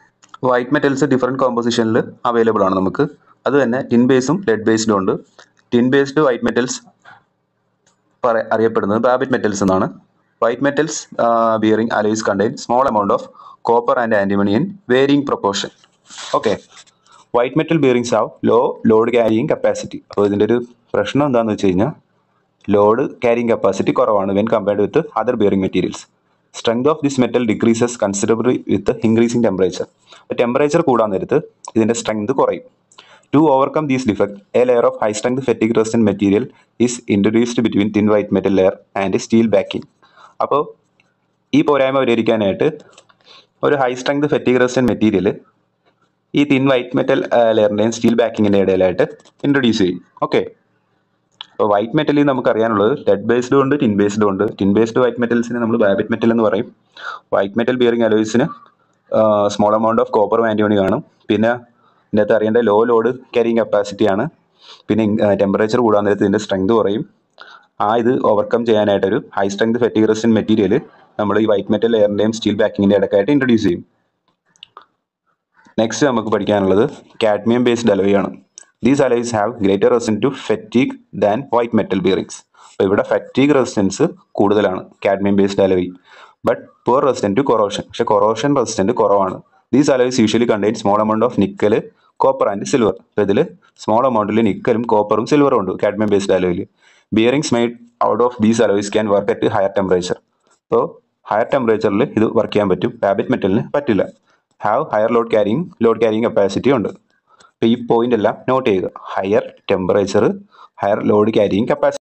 വൈറ്റ് മെറ്റൽസ് ഡിഫറെൻറ്റ് കോമ്പോസിഷനിൽ അവൈലബിൾ ആണ് നമുക്ക് അത് തന്നെ ടിൻ ബേസും ലെഡ് ബേസ്ഡും ഉണ്ട് ടിൻ ബേസ്ഡ് വൈറ്റ് മെറ്റൽസ് പറ അറിയപ്പെടുന്നത് ബാബിറ്റ് മെറ്റൽസ് എന്നാണ് white metals bearing alloys contain small amount of copper and antimony in varying proportion okay white metal bearings have low load carrying capacity അപ്പോൾ ഇതിൻ്റെ ഒരു പ്രശ്നം എന്താണെന്ന് വെച്ച് കഴിഞ്ഞാൽ ലോഡ് ക്യാരിയിങ് കപ്പാസിറ്റി കുറവാണ് when compared with other bearing materials strength of this metal decreases considerably with increasing temperature അപ്പോൾ temperature കൂടാൻ നേരത്ത് ഇതിൻ്റെ സ്ട്രെങ്ത് കുറയും to overcome these defect a layer of high strength fatigue resistant material is introduced between thin white metal layer and steel backing അപ്പോൾ ഈ പോരായ്മ പരിഹരിക്കാനായിട്ട് ഒരു high strength fatigue resistant material ഈ തിൻ വൈറ്റ് മെറ്റൽ ലെയറിൻ്റെയും steel ബാക്കിങ്ങിൻ്റെ ഇടയിലായിട്ട് introduce ചെയ്യും ഓക്കെ അപ്പോൾ വൈറ്റ് മെറ്റലിൽ നമുക്ക് അറിയാനുള്ളത് ലെഡ് ബേസ്ഡും ഉണ്ട് ടിൻ ബേസ്ഡും ഉണ്ട് ടിൻ ബേസ്ഡ് വൈറ്റ് മെറ്റൽസിന് നമ്മൾ ബാബിറ്റ് മെറ്റൽ എന്ന് പറയും വൈറ്റ് മെറ്റൽ ബിയറിംഗ് അലോയ്സിന് small amount of copper antimony കാണും പിന്നെ ഇതിനകത്ത് അറിയേണ്ട ലോ ലോഡ് ക്യാരിങ് കപ്പാസിറ്റി ആണ് പിന്നെ ടെമ്പറേച്ചർ കൂടാൻ നേരത്ത് ഇതിൻ്റെ സ്ട്രെങ്ത് കുറയും ആ ഇത് ഓവർകം ചെയ്യാനായിട്ടൊരു high strength fatigue resin material നമ്മൾ ഈ വൈറ്റ് മെറ്റൽ ലെയറിൻ്റെയും സ്റ്റീൽ ബാക്കിങ്ങിൻ്റെ ഇടയ്ക്കായിട്ട് ഇൻട്രൊഡ്യൂസ് ചെയ്യും നെക്സ്റ്റ് നമുക്ക് പഠിക്കാനുള്ളത് കാഡ്മിയം ബേസ്ഡ് അലോയ് ആണ് these alloys have greater resin to fatigue than white metal bearings അപ്പോൾ ഇവിടെ ഫെറ്റീഗ് റെസിസ്റ്റൻസ് കൂടുതലാണ് cadmium based alloy but poor resistant to corrosion പക്ഷേ കൊറോഷൻ റെസിസ്റ്റൻറ്റ് കുറവാണ് these alloys usually contain small amount of nickel copper and silver അപ്പോൾ ഇതിൽ small എമൗണ്ടിൽ നിക്കലും കോപ്പറും സിൽവറും ഉണ്ട് കാഡ്മിയം ബേസ്ഡ് അലോയിൽ bearings made out of these alloys can work at higher temperature അപ്പോൾ ഹയർ ടെമ്പറേച്ചറിൽ ഇത് വർക്ക് ചെയ്യാൻ പറ്റും റാബിറ്റ് മെറ്റലിന് പറ്റില്ല have higher load carrying load carrying capacity ഉണ്ട് അപ്പോൾ ഈ പോയിന്റ് എല്ലാം നോട്ട് ചെയ്യുക higher temperature higher load carrying capacity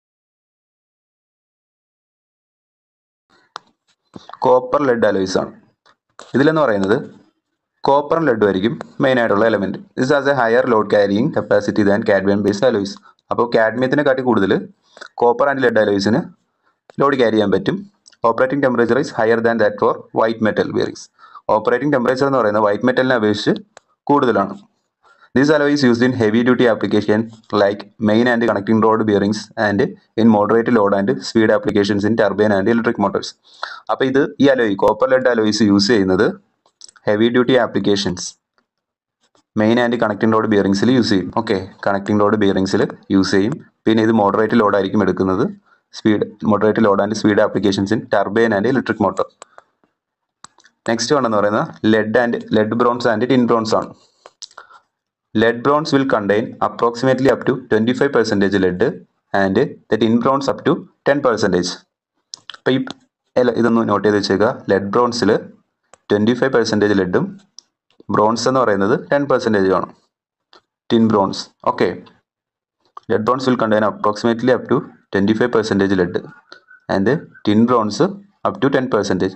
copper lead alloys ആണ് ഇതിലെന്ന് പറയുന്നത് കോപ്പറും ലെഡും ആയിരിക്കും മെയിൻ ആയിട്ടുള്ള element this as a higher load carrying capacity than cadmium based alloys അപ്പോൾ കാഡ്മിയത്തിനെ കാട്ടി കൂടുതൽ കോപ്പർ ആൻഡ് ലെഡ് അലോയ്സിന് ലോഡ് ക്യാരി ചെയ്യാൻ പറ്റും operating temperature is higher than that for white metal bearings operating temperature എന്ന് പറയുന്നത് വൈറ്റ് മെറ്റലിനെ അപേക്ഷിച്ച് കൂടുതലാണ് This alloy is used in heavy duty application like main and connecting rod bearings and in moderate load and speed applications in turbine and electric motors. അപ്പോൾ ഇത് ഈ alloy copper lead alloys use ചെയ്യുന്നത് heavy duty applications main and connecting rod ബിയറിങ്സിൽ use ചെയ്യും okay connecting rod ബിയറിങ്സിൽ use ചെയ്യും പിന്നെ ഇത് മോഡറേറ്റ് ലോഡായിരിക്കും എടുക്കുന്നത് speed moderate load and speed applications in turbine and electric motor next one എന്ന് പറയുന്നത് lead and lead bronze and tin bronze ആണ് lead bronze will contain approximately up to 25 percentage lead and the tin bronze up to 10 percentage അപ്പോൾ ഈ അല്ല ഇതൊന്ന് note ചെയ്ത് വെച്ചേക്കുക lead ബ്രോൺസിൽ ട്വൻറ്റി ഫൈവ് പെർസെൻറ്റേജ് ലെഡും ബ്രോൺസ് എന്ന് പറയുന്നത് ടെൻ പെർസെൻറ്റേജ് ആണ് tin bronze okay lead bronze will contain approximately up to twenty five percentage lead and tin bronze up to ten percentage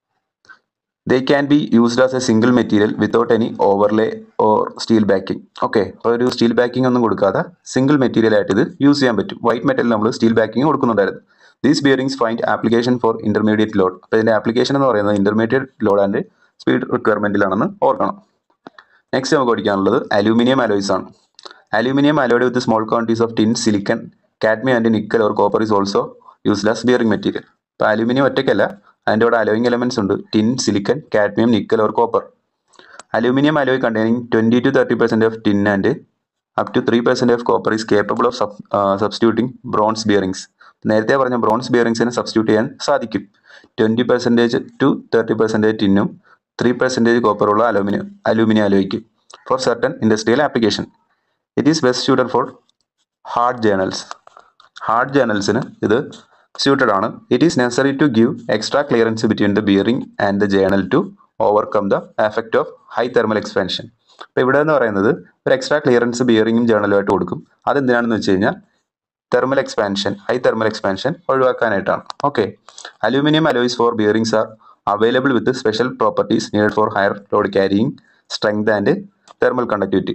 they can be used as a single material without any overlay or steel backing okay അപ്പോൾ ഒരു steel backing ഒന്നും കൊടുക്കാതെ single material ആയിട്ട് ഇത് use ചെയ്യാൻ പറ്റും white മെറ്റലിൽ നമ്മൾ സ്റ്റീൽ ബാക്കിംഗ് കൊടുക്കുന്നുണ്ടായിരുന്നു these bearings find application for intermediate load അപ്പോൾ ഇതിൻ്റെ ആപ്ലിക്കേഷൻ എന്ന് പറയുന്നത് ഇന്റർമീഡിയറ്റ് ലോഡ് ആൻഡ് സ്പീഡ് റിക്വയർമെൻറ്റിലാണെന്ന് ഓർക്കണം നെക്സ്റ്റ് നമുക്ക് പഠിക്കാനുള്ളത് അലൂമിനിയം അലോയ്സ് ആണ് aluminium alloyed with small quantities of tin silicon cadmium and nickel or copper is also used as bearing material ഇപ്പോൾ അലൂമിനിയം ഒറ്റയ്ക്കല്ല അതിൻ്റെ കൂടെ അലോയിങ് എലമെന്റ്സ് ഉണ്ട് tin silicon cadmium nickel or copper aluminium alloy containing twenty to thirty percent of tin and up to three percent of copper is capable of substituting bronze bearings നേരത്തെ പറഞ്ഞ bronze ബിയറിങ്സിനെ substitute ചെയ്യാൻ സാധിക്കും twenty percentage to thirty percentage ടിന്നും three percentage കോപ്പറുള്ള aluminium aluminium അലോയ്ക്ക് for certain industrial application it is best suited for hard journals hard ജേണൽസിന് ഇത് suited ആണ് it is necessary to give extra clearance between the bearing and the journal to overcome the effect of high thermal expansion അപ്പോൾ ഇവിടെ എന്ന് പറയുന്നത് ഒരു extra clearance ബിയറിംഗും ജേണലുമായിട്ട് കൊടുക്കും അതെന്തിനാണെന്ന് വെച്ച് കഴിഞ്ഞാൽ thermal expansion high thermal expansion ഒഴിവാക്കാനായിട്ടാണ് okay aluminium alloys for bearings are available with special properties need for higher load carrying strength and thermal conductivity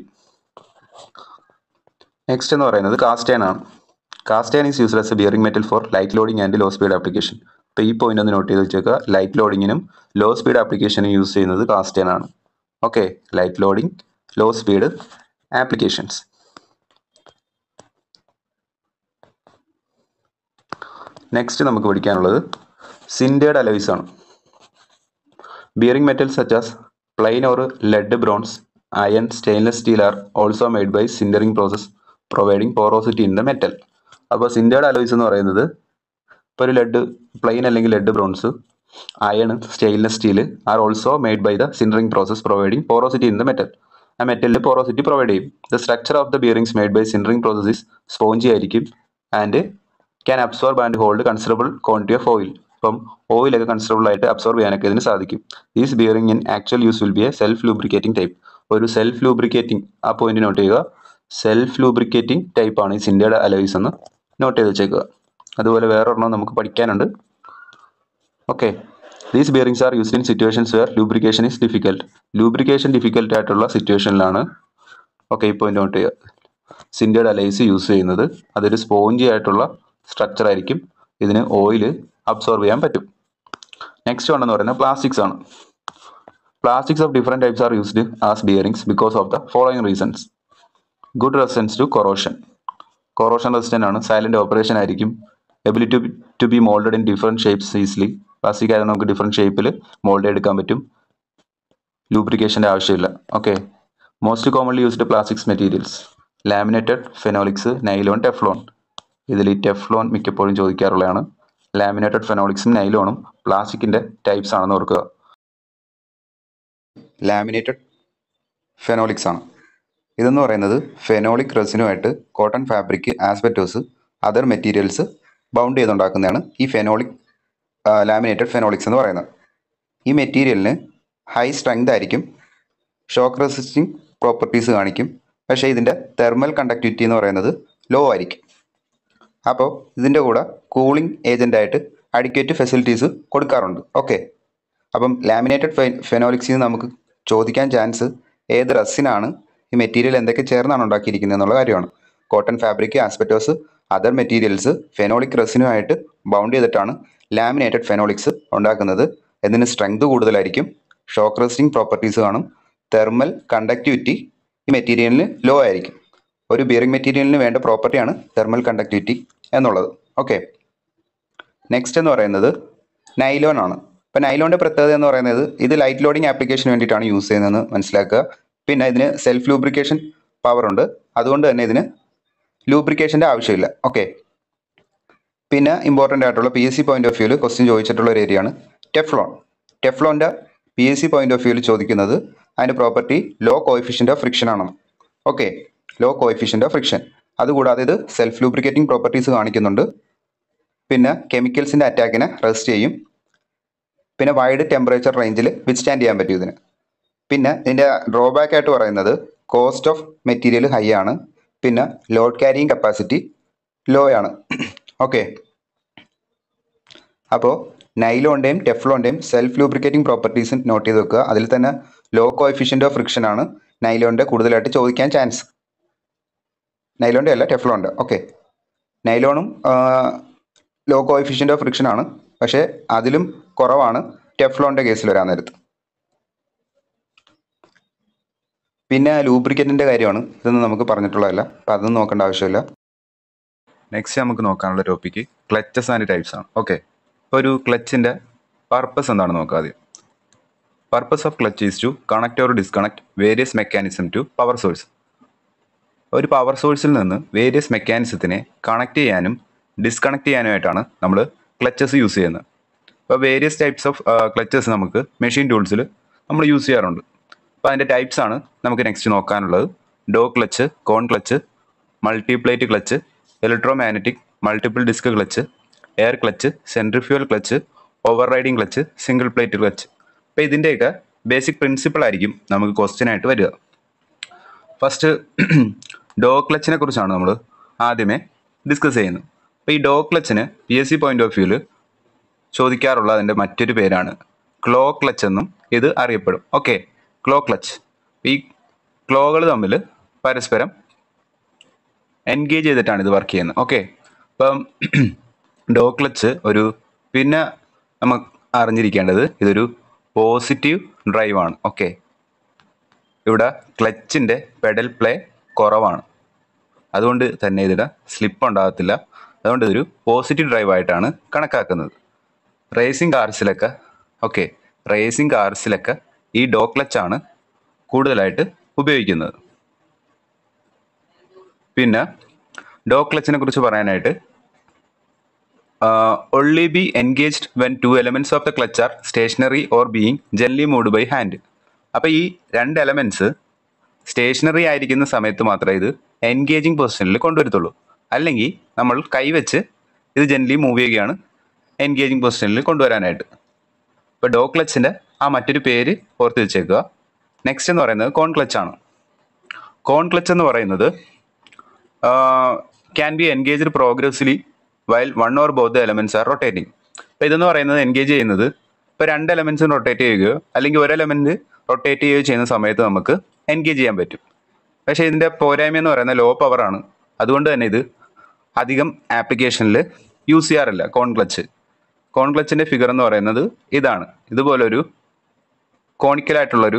next എന്ന് പറയുന്നത് കാസ്റ്റേൺ ആണ് cast iron is used as a bearing metal for light loading and low speed application അപ്പോൾ ഈ point ഒന്ന് note ചെയ്ത് വെച്ചേക്കുക light ലോഡിങ്ങിനും low speed ആപ്ലിക്കേഷനും യൂസ് ചെയ്യുന്നത് കാസ്റ്റേൺ ആണ് okay light loading low speed applications next നമുക്ക് പഠിക്കാനുള്ളത് സിൻഡേഡ് അലോയ്സ് ആണ് bearing metal such as plain or lead bronze iron stainless steel are also made by sintering process providing porosity in the metal അപ്പോൾ sintered alloys എന്ന് പറയുന്നത് ഇപ്പോൾ ഒരു lead plain അല്ലെങ്കിൽ lead bronze iron stainless steel are also made by the sintering process providing porosity in the metal ആ മെറ്റലിൽ porosity provide ചെയ്യും the structure of the bearings made by sintering process is spongy ആയിരിക്കും and can absorb and hold considerable quantity of oil ഇപ്പം ഓയിലൊക്കെ considerable ആയിട്ട് absorb ചെയ്യാനൊക്കെ ഇതിന് സാധിക്കും these bearing in actual use will be a self lubricating type ഒരു self lubricating ആ point note ചെയ്യുക സെൽഫ് ലൂബ്രിക്കേറ്റിംഗ് ടൈപ്പ് ആണ് ഈ സിൻഡയുടെ അലോയ്സ് എന്ന് നോട്ട് ചെയ്ത് വെച്ചേക്കുക അതുപോലെ വേറൊരെണ്ണം നമുക്ക് പഠിക്കാനുണ്ട് okay these bearings are used in situations where lubrication is difficult lubrication difficult ആയിട്ടുള്ള സിറ്റുവേഷനിലാണ് ഓക്കെ ഈ പോയിന്റ് നോട്ട് ചെയ്യുക സിൻഡയുടെ അലൈസ് യൂസ് ചെയ്യുന്നത് അതൊരു സ്പോഞ്ചി ആയിട്ടുള്ള സ്ട്രക്ചർ ആയിരിക്കും ഇതിന് ഓയിൽ അബ്സോർബ് ചെയ്യാൻ പറ്റും നെക്സ്റ്റ് വൺ എന്ന് പറയുന്നത് പ്ലാസ്റ്റിക്സ് ആണ് plastics of different types are used as bearings because of the following reasons good resistance to corrosion corrosion resistant ആണ് സൈലന്റ് ഓപ്പറേഷൻ ആയിരിക്കും ability to be moulded in different shapes easily plastic ആയത് നമുക്ക് different ഷേപ്പിൽ mould എടുക്കാൻ പറ്റും ലൂബ്രിക്കേഷൻ്റെ ആവശ്യമില്ല okay most commonly used plastics materials laminated phenolics nylon Teflon ഇതിൽ ഈ ടെഫ്ലോൺ മിക്കപ്പോഴും ചോദിക്കാറുള്ളതാണ് ലാമിനേറ്റഡ് ഫെനോളിക്സും നൈലോണും പ്ലാസ്റ്റിക്കിൻ്റെ ടൈപ്സ് ആണെന്ന് ഓർക്കുക ലാമിനേറ്റഡ് ഫെനോളിക്സ് ആണ് ഇതെന്ന് പറയുന്നത് ഫെനോളിക് റെസിനുമായിട്ട് cotton fabric asbestos other materials bound ചെയ്തുണ്ടാക്കുന്നതാണ് ഈ ഫെനോളിക് ലാമിനേറ്റഡ് ഫെനോളിക്സ് എന്ന് പറയുന്നത് ഈ മെറ്റീരിയലിന് ഹൈ സ്ട്രെങ്ത് ആയിരിക്കും ഷോക്ക് റെസിസ്റ്റിംഗ് പ്രോപ്പർട്ടീസ് കാണിക്കും പക്ഷേ ഇതിൻ്റെ തെർമൽ കണ്ടക്ടിവിറ്റി എന്ന് പറയുന്നത് ലോ ആയിരിക്കും അപ്പോൾ ഇതിൻ്റെ കൂടെ കൂളിംഗ് ഏജൻ്റായിട്ട് അഡിക്വേറ്റ് ഫെസിലിറ്റീസ് കൊടുക്കാറുണ്ട് ഓക്കെ അപ്പം ലാമിനേറ്റഡ് ഫെ ഫെനോളിക്സിൽ നിന്ന് നമുക്ക് ചോദിക്കാൻ ചാൻസ് ഏത് റസിനാണ് ഈ മെറ്റീരിയൽ എന്തൊക്കെ ചേർന്നാണ് ഉണ്ടാക്കിയിരിക്കുന്നത് എന്നുള്ള കാര്യമാണ് cotton fabric asbestos other materials phenolic റെസിനുമായിട്ട് ബൗണ്ട് ചെയ്തിട്ടാണ് ലാമിനേറ്റഡ് ഫെനോളിക്സ് ഉണ്ടാക്കുന്നത് ഇതിന് സ്ട്രെങ്ത് കൂടുതലായിരിക്കും ഷോക്ക് റെസിസ്റ്റിംഗ് പ്രോപ്പർട്ടീസ് കാണും തെർമൽ കണ്ടക്ടിവിറ്റി ഈ മെറ്റീരിയലിന് ലോ ആയിരിക്കും ഒരു ബിയറിംഗ് മെറ്റീരിയലിന് വേണ്ട പ്രോപ്പർട്ടിയാണ് തെർമൽ കണ്ടക്ടിവിറ്റി എന്നുള്ളത് ഓക്കെ നെക്സ്റ്റ് എന്ന് പറയുന്നത് നൈലോൺ ആണ് ഇപ്പം നൈലോണിൻ്റെ പ്രത്യേകത എന്ന് പറയുന്നത് ഇത് ലൈറ്റ് ലോഡിംഗ് ആപ്ലിക്കേഷന് വേണ്ടിയിട്ടാണ് യൂസ് ചെയ്യുന്നതെന്ന് മനസ്സിലാക്കുക പിന്നെ ഇതിന് സെൽഫ് ലൂബ്രിക്കേഷൻ പവർ ഉണ്ട് അതുകൊണ്ട് തന്നെ ഇതിന് ലൂബ്രിക്കേഷൻ്റെ ആവശ്യമില്ല ഓക്കെ പിന്നെ ഇമ്പോർട്ടൻ്റ് ആയിട്ടുള്ള P S C point of വ്യൂവിൽ ക്വസ്റ്റ്യൻ ചോദിച്ചിട്ടുള്ള ഒരു ഏരിയയാണ് ടെഫ്ലോൺ ടെഫ്ലോണിൻ്റെ P S C point of വ്യൂവിൽ ചോദിക്കുന്നത് അതിൻ്റെ property low coefficient of friction ആണ് okay low coefficient of friction അതുകൂടാതെ ഇത് സെൽഫ് ലൂബ്രിക്കേറ്റിംഗ് പ്രോപ്പർട്ടീസ് കാണിക്കുന്നുണ്ട് പിന്നെ കെമിക്കൽസിൻ്റെ അറ്റാക്കിനെ റെസ്റ്റ് ചെയ്യും പിന്നെ വൈഡ് ടെമ്പറേച്ചർ റേഞ്ചിൽ വിത്ത്സ്റ്റാൻഡ് ചെയ്യാൻ പറ്റും ഇതിന് പിന്നെ ഇതിൻ്റെ ഡ്രോബാക്ക് ആയിട്ട് പറയുന്നത് കോസ്റ്റ് ഓഫ് മെറ്റീരിയൽ ഹൈ ആണ് പിന്നെ ലോഡ് ക്യാരിയിങ് കപ്പാസിറ്റി ലോ ആണ് ഓക്കെ അപ്പോൾ നൈലോൻ്റെയും ടെഫ്ലോൻ്റെയും സെൽഫ് ലൂബ്രിക്കേറ്റിംഗ് പ്രോപ്പർട്ടീസ് നോട്ട് ചെയ്ത് വെക്കുക അതിൽ തന്നെ ലോ കോഎഫിഷ്യൻ്റ് ഓഫ് ഫ്രിക്ഷൻ ആണ് നൈലോണിൻ്റെ കൂടുതലായിട്ട് ചോദിക്കാൻ ചാൻസ് നൈലോൻ്റെ അല്ല ടെഫ്ലോണിൻ്റെ ഓക്കെ നൈലോണും ലോ കോഎഫിഷ്യൻ്റ് ഓഫ് ഫ്രിക്ഷൻ ആണ് പക്ഷേ അതിലും കുറവാണ് ടെഫ്ലോണിൻ്റെ കേസിൽ വരാൻ നേരത്ത് പിന്നെ ലൂബ്രിക്കറ്റിൻ്റെ കാര്യമാണ് ഇതൊന്നും നമുക്ക് പറഞ്ഞിട്ടുള്ളതല്ല അപ്പം അതൊന്നും നോക്കേണ്ട ആവശ്യമില്ല നെക്സ്റ്റ് നമുക്ക് നോക്കാനുള്ള ടോപ്പിക്ക് ക്ലച്ചസ് ആൻഡ് ടൈപ്സ് ആണ് ഓക്കെ ഇപ്പോൾ ഒരു ക്ലച്ചിൻ്റെ പർപ്പസ് എന്താണെന്ന് നോക്കാം ആദ്യം purpose of clutch is to connect or disconnect various mechanism to power source ഒരു പവർ സോഴ്സിൽ നിന്ന് വേരിയസ് മെക്കാനിസത്തിനെ കണക്ട് ചെയ്യാനും ഡിസ്കണക്ട് ചെയ്യാനുമായിട്ടാണ് നമ്മൾ ക്ലച്ചസ് യൂസ് ചെയ്യുന്നത് അപ്പോൾ വേരിയസ് ടൈപ്സ് ഓഫ് ക്ലച്ചസ് നമുക്ക് മെഷീൻ ടൂൾസിൽ നമ്മൾ യൂസ് ചെയ്യാറുണ്ട് അപ്പോൾ അതിൻ്റെ ടൈപ്സ് ആണ് നമുക്ക് നെക്സ്റ്റ് നോക്കാനുള്ളത് dog clutch cone clutch multiplate clutch electromagnetic multiple disc clutch air clutch centrifugal clutch overriding clutch single plate clutch അപ്പോൾ ഇതിൻ്റെയൊക്കെ ബേസിക് പ്രിൻസിപ്പിൾ ആയിരിക്കും നമുക്ക് ക്വസ്റ്റ്യൻ ആയിട്ട് വരിക ഫസ്റ്റ് ഡോ ക്ലച്ചിനെ കുറിച്ചാണ് നമ്മൾ ആദ്യമേ ഡിസ്കസ് ചെയ്യുന്നത് അപ്പോൾ ഈ ഡോ ക്ലച്ചിന് P S C point of വ്യൂവിൽ ചോദിക്കാറുള്ള അതിൻ്റെ മറ്റൊരു പേരാണ് ക്ലോ ക്ലച്ച് എന്നും ഇത് അറിയപ്പെടും ഓക്കെ ക്ലോ ക്ലച്ച് ഈ ക്ലോകൾ തമ്മിൽ പരസ്പരം എൻഗേജ് ചെയ്തിട്ടാണ് ഇത് വർക്ക് ചെയ്യുന്നത് ഓക്കെ അപ്പം ഡോ ക്ലച്ച് ഒരു പിന്നെ നമ്മൾ അറിഞ്ഞിരിക്കേണ്ടത് ഇതൊരു പോസിറ്റീവ് ഡ്രൈവ് ആണ് ഓക്കെ ഇവിടെ ക്ലച്ചിൻ്റെ പെഡൽ പ്ലേ കുറവാണ് അതുകൊണ്ട് തന്നെ ഇതിന് സ്ലിപ്പ് ഉണ്ടാകത്തില്ല അതുകൊണ്ട് ഇതൊരു പോസിറ്റീവ് ഡ്രൈവ് ആയിട്ടാണ് കണക്കാക്കുന്നത് റേസിംഗ് കാർസിലൊക്കെ ഓക്കെ റേസിംഗ് കാർസിലൊക്കെ ഈ ഡോ ക്ലച്ചാണ് കൂടുതലായിട്ട് ഉപയോഗിക്കുന്നത് പിന്നെ ഡോ ക്ലച്ചിനെ കുറിച്ച് പറയാനായിട്ട് only be engaged when two elements of the clutch are stationary or being gently moved by hand അപ്പോൾ ഈ രണ്ട് എലമെന്റ്സ് സ്റ്റേഷനറി ആയിരിക്കുന്ന സമയത്ത് മാത്രമേ ഇത് എൻഗേജിങ് പൊസിഷനിൽ കൊണ്ടുവരത്തുള്ളൂ അല്ലെങ്കിൽ നമ്മൾ കൈവച്ച് ഇത് ജെൻലി മൂവ് ചെയ്യുകയാണ് എൻഗേജിങ് പൊസിഷനിൽ കൊണ്ടുവരാനായിട്ട് ഇപ്പോൾ ഡോ ക്ലച്ചിൻ്റെ ആ മറ്റൊരു പേര് ഓർത്ത് വെച്ചേക്കുക നെക്സ്റ്റ് എന്ന് പറയുന്നത് കോൺ ക്ലച്ച് ആണ് കോൺ ക്ലച്ച് എന്ന് പറയുന്നത് can be engaged progressively while one or both elements are rotating അപ്പോൾ ഇതെന്ന് പറയുന്നത് എൻഗേജ് ചെയ്യുന്നത് ഇപ്പോൾ രണ്ട് എലമെന്റ്സും റൊട്ടേറ്റ് ചെയ്യുകയോ അല്ലെങ്കിൽ ഒരു എലമെന്റ് റൊട്ടേറ്റ് ചെയ്യുകയോ ചെയ്യുന്ന സമയത്ത് നമുക്ക് എൻഗേജ് ചെയ്യാൻ പറ്റും പക്ഷേ ഇതിൻ്റെ പോരായ്മ എന്ന് പറയുന്നത് ലോ പവറാണ് അതുകൊണ്ട് തന്നെ ഇത് അധികം ആപ്ലിക്കേഷനിൽ യൂസ് ചെയ്യാറില്ല കോൺ ക്ലച്ച് കോൺ ക്ലച്ചിൻ്റെ ഫിഗർ എന്ന് പറയുന്നത് ഇതാണ് ഇതുപോലൊരു കോണിക്കലായിട്ടുള്ളൊരു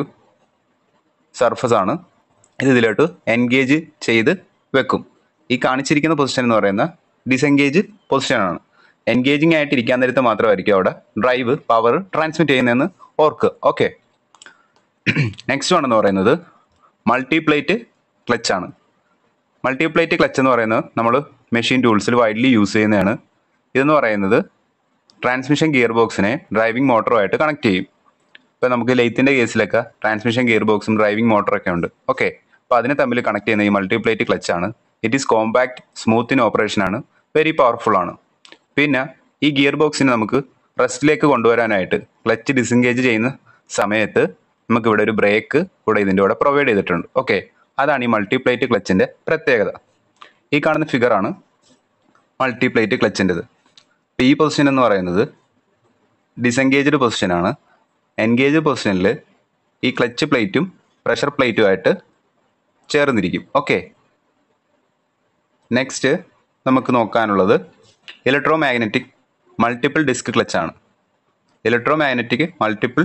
സർഫസ് ആണ് ഇത് ഇതിലോട്ട് എൻഗേജ് ചെയ്ത് വെക്കും ഈ കാണിച്ചിരിക്കുന്ന പൊസിഷൻ എന്ന് പറയുന്ന ഡിസെൻഗേജ് പൊസിഷനാണ് എൻഗേജിങ് ആയിട്ട് ഇരിക്കാൻ നേരത്ത് മാത്രമായിരിക്കും അവിടെ ഡ്രൈവ് പവർ ട്രാൻസ്മിറ്റ് ചെയ്യുന്നതെന്ന് ഓർക്കുക ഓക്കെ നെക്സ്റ്റ് വൺ എന്ന് പറയുന്നത് മൾട്ടിപ്ലേറ്റ് ക്ലച്ച് ആണ് മൾട്ടിപ്ലേറ്റ് ക്ലച്ച് എന്ന് പറയുന്നത് നമ്മൾ മെഷീൻ ടൂൾസിൽ വൈഡ്ലി യൂസ് ചെയ്യുന്നതാണ് ഇതെന്ന് പറയുന്നത് ട്രാൻസ്മിഷൻ ഗിയർ ബോക്സിനെ ഡ്രൈവിംഗ് മോട്ടറുമായിട്ട് കണക്ട് ചെയ്യും ഇപ്പോൾ നമുക്ക് ലെയ്ത്തിൻ്റെ കേസിലൊക്കെ ട്രാൻസ്മിഷൻ ഗിയർ ബോക്സും ഡ്രൈവിംഗ് മോട്ടറൊക്കെ ഉണ്ട് ഓക്കെ അപ്പോൾ അതിനെ തമ്മിൽ കണക്ട് ചെയ്യുന്ന ഈ മൾട്ടിപ്ലേറ്റ് ക്ലച്ച് ആണ് it is compact smooth in operation ആണ് വെരി പവർഫുൾ ആണ് പിന്നെ ഈ ഗിയർ ബോക്സിനെ നമുക്ക് റെസ്റ്റിലേക്ക് കൊണ്ടുവരാനായിട്ട് ക്ലച്ച് ഡിസെൻഗേജ് ചെയ്യുന്ന സമയത്ത് നമുക്ക് ഇവിടെ ഒരു ബ്രേക്ക് കൂടെ ഇതിൻ്റെ കൂടെ പ്രൊവൈഡ് ചെയ്തിട്ടുണ്ട് ഓക്കെ അതാണ് ഈ മൾട്ടിപ്ലേറ്റ് ക്ലച്ചിൻ്റെ പ്രത്യേകത ഈ കാണുന്ന ഫിഗറാണ് മൾട്ടിപ്ലേറ്റ് ക്ലച്ചിൻ്റെത് അപ്പോൾ ഈ പൊസിഷൻ എന്ന് പറയുന്നത് ഡിസെൻഗേജ്ഡ് പൊസിഷനാണ് എൻഗേജ് പൊസിഷനിൽ ഈ ക്ലച്ച് പ്ലേറ്റും പ്രഷർ പ്ലേറ്റുമായിട്ട് ചേർന്നിരിക്കും ഓക്കെ നെക്സ്റ്റ് നമുക്ക് നോക്കാനുള്ളത് electromagnetic multiple disc clutch ആണ് electromagnetic multiple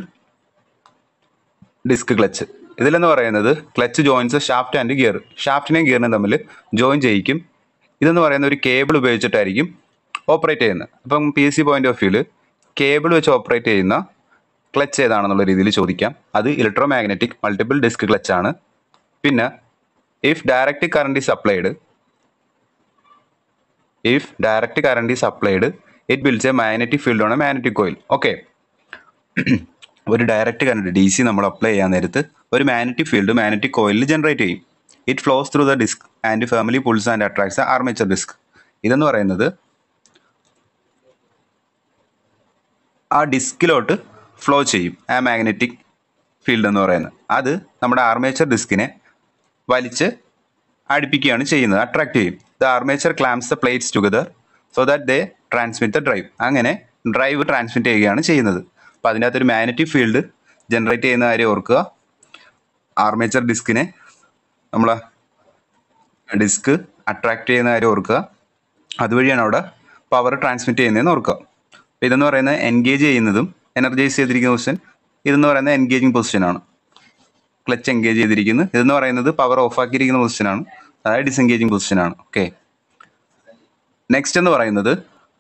disc clutch ഇതിലെന്ന് പറയുന്നത് clutch joins shaft and gear ഷാഫ്റ്റിനെയും ഗിയറിനെയും തമ്മിൽ ജോയിൻ ചെയ്യിക്കും ഇതെന്ന് പറയുന്ന ഒരു കേബിൾ ഉപയോഗിച്ചിട്ടായിരിക്കും ഓപ്പറേറ്റ് ചെയ്യുന്നത് അപ്പം P S C point of വ്യൂവിൽ കേബിൾ വെച്ച് ഓപ്പറേറ്റ് ചെയ്യുന്ന ക്ലച്ച് ഏതാണെന്നുള്ള രീതിയിൽ ചോദിക്കാം അത് electromagnetic multiple disc clutch ആണ് പിന്നെ if direct current is applied if direct current is applied it builds a magnetic field on a magnetic coil okay ഒരു ഡയറക്റ്റ് കറണ്ട് ഡി സി നമ്മൾ apply ചെയ്യാൻ നേരത്ത് ഒരു മാഗ്നറ്റിക് ഫീൽഡ് മാഗ്നറ്റിക് കോയിലിൽ generate ചെയ്യും it flows through the disc and firmly pulls and attracts armature disc ഇതെന്ന് പറയുന്നത് ആ ഡിസ്കിലോട്ട് ഫ്ലോ ചെയ്യും ആ മാഗ്നറ്റിക് ഫീൽഡ് എന്ന് പറയുന്നത് അത് നമ്മുടെ ആർമേച്ചർ ഡിസ്കിനെ വലിച്ച് അടുപ്പിക്കുകയാണ് ചെയ്യുന്നത് അട്രാക്ട് ചെയ്യും the armature clamps the plates together so that they transmit the drive അങ്ങനെ ഡ്രൈവ് ട്രാൻസ്മിറ്റ് ചെയ്യുകയാണ് ചെയ്യുന്നത് അപ്പോൾ അതിനകത്തൊരു മാഗ്നറ്റിക് ഫീൽഡ് ജനറേറ്റ് ചെയ്യുന്ന കാര്യം ഓർക്കുക ആർമേച്ചർ ഡിസ്കിനെ നമ്മൾ ഡിസ്ക് അട്രാക്ട് ചെയ്യുന്ന കാര്യം ഓർക്കുക അതുവഴിയാണ് അവിടെ പവർ ട്രാൻസ്മിറ്റ് ചെയ്യുന്നതെന്ന് ഓർക്കുക അപ്പോൾ ഇതെന്ന് പറയുന്നത് എൻഗേജ് ചെയ്യുന്നതും എനർജൈസ് ചെയ്തിരിക്കുന്ന പൊസിഷൻ ഇതെന്ന് പറയുന്നത് എൻഗേജിങ് പൊസിഷനാണ് ക്ലച്ച് എൻഗേജ് ചെയ്തിരിക്കുന്നത് ഇതെന്ന് പറയുന്നത് പവർ ഓഫ് ആക്കിയിരിക്കുന്ന പൊസിഷനാണ് അതായത് ഡിസെൻഗേജിങ് പൊസിഷനാണ് ഓക്കെ നെക്സ്റ്റ് എന്ന് പറയുന്നത്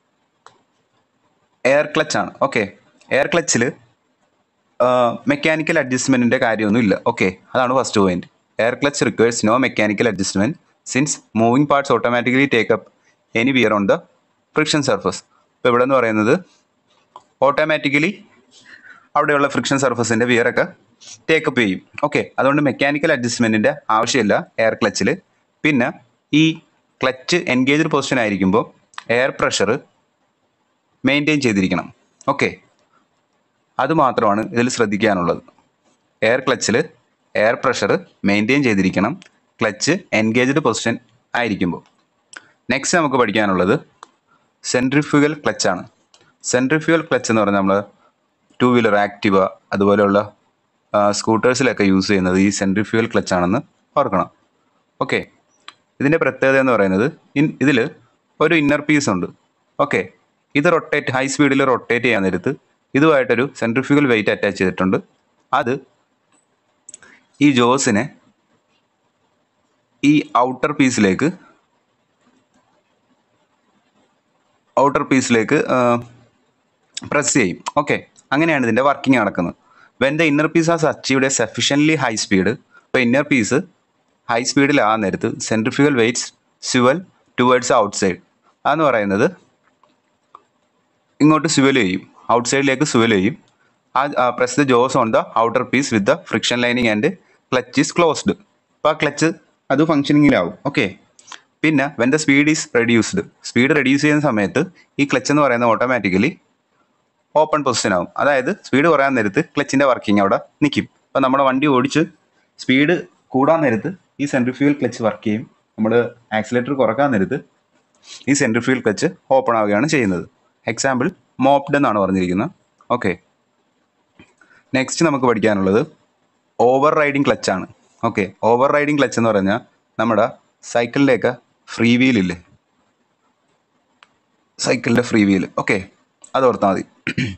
എയർ ക്ലച്ച് ആണ് ഓക്കെ എയർ ക്ലച്ചിൽ മെക്കാനിക്കൽ അഡ്ജസ്റ്റ്മെൻറ്റിൻ്റെ കാര്യമൊന്നും ഇല്ല ഓക്കെ അതാണ് first point air clutch requires no mechanical adjustment since moving parts automatically take up any wear on the friction surface ഇപ്പോൾ ഇവിടെ എന്ന് പറയുന്നത് ഓട്ടോമാറ്റിക്കലി അവിടെയുള്ള ഫ്രിക്ഷൻ സർഫസിൻ്റെ വിയറൊക്കെ ടേക്കപ്പ് ചെയ്യും ഓക്കെ അതുകൊണ്ട് മെക്കാനിക്കൽ അഡ്ജസ്റ്റ്മെൻറ്റിൻ്റെ ആവശ്യമില്ല എയർ ക്ലച്ചിൽ പിന്നെ ഈ ക്ലച്ച് എൻഗേജ്ഡ് പൊസിഷൻ ആയിരിക്കുമ്പോൾ എയർ പ്രഷർ മെയിൻറ്റെയിൻ ചെയ്തിരിക്കണം ഓക്കെ അത് മാത്രമാണ് ഇതിൽ ശ്രദ്ധിക്കാനുള്ളത് എയർ ക്ലച്ചിൽ എയർ പ്രഷർ മെയിൻറ്റെയിൻ ചെയ്തിരിക്കണം ക്ലച്ച് എൻഗേജ്ഡ് പൊസിഷൻ ആയിരിക്കുമ്പോൾ നെക്സ്റ്റ് നമുക്ക് പഠിക്കാനുള്ളത് സെൻട്രിഫ്യൂഗൽ ക്ലച്ചാണ് സെൻട്രിഫ്യൂഗൽ ക്ലച്ച് എന്ന് പറഞ്ഞാൽ നമ്മൾ ടു വീലർ ആക്റ്റീവ അതുപോലെയുള്ള സ്കൂട്ടേഴ്സിലൊക്കെ യൂസ് ചെയ്യുന്നത് ഈ സെൻട്രിഫ്യൂഗൽ ക്ലച്ചാണെന്ന് ഓർക്കണം ഓക്കെ ഇതിൻ്റെ പ്രത്യേകത എന്ന് പറയുന്നത് ഇൻ ഇതിൽ ഒരു ഇന്നർ പീസ് ഉണ്ട് ഓക്കെ ഇത് റൊട്ടേറ്റ് ഹൈ സ്പീഡിൽ റൊട്ടേറ്റ് ചെയ്യാൻ നേരത്ത് ഇതുമായിട്ടൊരു സെൻട്രിഫ്യൂഗൽ വെയിറ്റ് അറ്റാച്ച് ചെയ്തിട്ടുണ്ട് അത് ഈ ജോസിനെ ഈ ഔട്ടർ പീസിലേക്ക് ഔട്ടർ പീസിലേക്ക് പ്രസ് ചെയ്യും ഓക്കെ അങ്ങനെയാണ് ഇതിൻ്റെ വർക്കിംഗ് നടക്കുന്നത് when the inner piece has achieved a sufficiently high speed ഇപ്പോൾ ഇന്നർ പീസ് ഹൈ സ്പീഡിൽ ആ നേരത്ത് centrifugal weights swivel towards outside അതെന്ന് പറയുന്നത് ഇങ്ങോട്ട് സ്യുവൽ ചെയ്യും ഔട്ട് സൈഡിലേക്ക് സ്യുവൽ ചെയ്യും ആ press the jaws on the outer piece with the friction lining and clutch is closed അപ്പോൾ ആ ക്ലച്ച് അത് ഫങ്ഷനിങ്ങിലാവും ഓക്കെ പിന്നെ when the speed is reduced speed reduce ചെയ്യുന്ന സമയത്ത് ഈ ക്ലച്ച് എന്ന് പറയുന്നത് ഓട്ടോമാറ്റിക്കലി ഓപ്പൺ പൊസിഷൻ ആവും അതായത് സ്പീഡ് കുറയാൻ നേരത്ത് ക്ലച്ചിൻ്റെ വർക്കിംഗ് അവിടെ നിൽക്കും അപ്പോൾ നമ്മുടെ വണ്ടി ഓടിച്ച് സ്പീഡ് കൂടാൻ നേരത്ത് ഈ സെൻട്രിഫ്യൂൽ ക്ലച്ച് വർക്ക് ചെയ്യും നമ്മൾ ആക്സിലേറ്റർ കുറക്കാൻ നേരത്ത് ഈ സെൻട്രിഫ്യൂൽ ക്ലച്ച് ഓപ്പൺ ആവുകയാണ് ചെയ്യുന്നത് എക്സാമ്പിൾ മോപ്ഡ് എന്നാണ് പറഞ്ഞിരിക്കുന്നത് ഓക്കെ നെക്സ്റ്റ് നമുക്ക് പഠിക്കാനുള്ളത് ഓവർ റൈഡിങ് ക്ലച്ചാണ് ഓക്കെ ഓവർ റൈഡിങ് ക്ലച്ച് എന്ന് പറഞ്ഞാൽ നമ്മുടെ സൈക്കിളിൻ്റെയൊക്കെ ഫ്രീ വീലില്ലേ സൈക്കിളിൻ്റെ ഫ്രീ വീൽ ഓക്കെ അത് ഓർത്താൽ മതി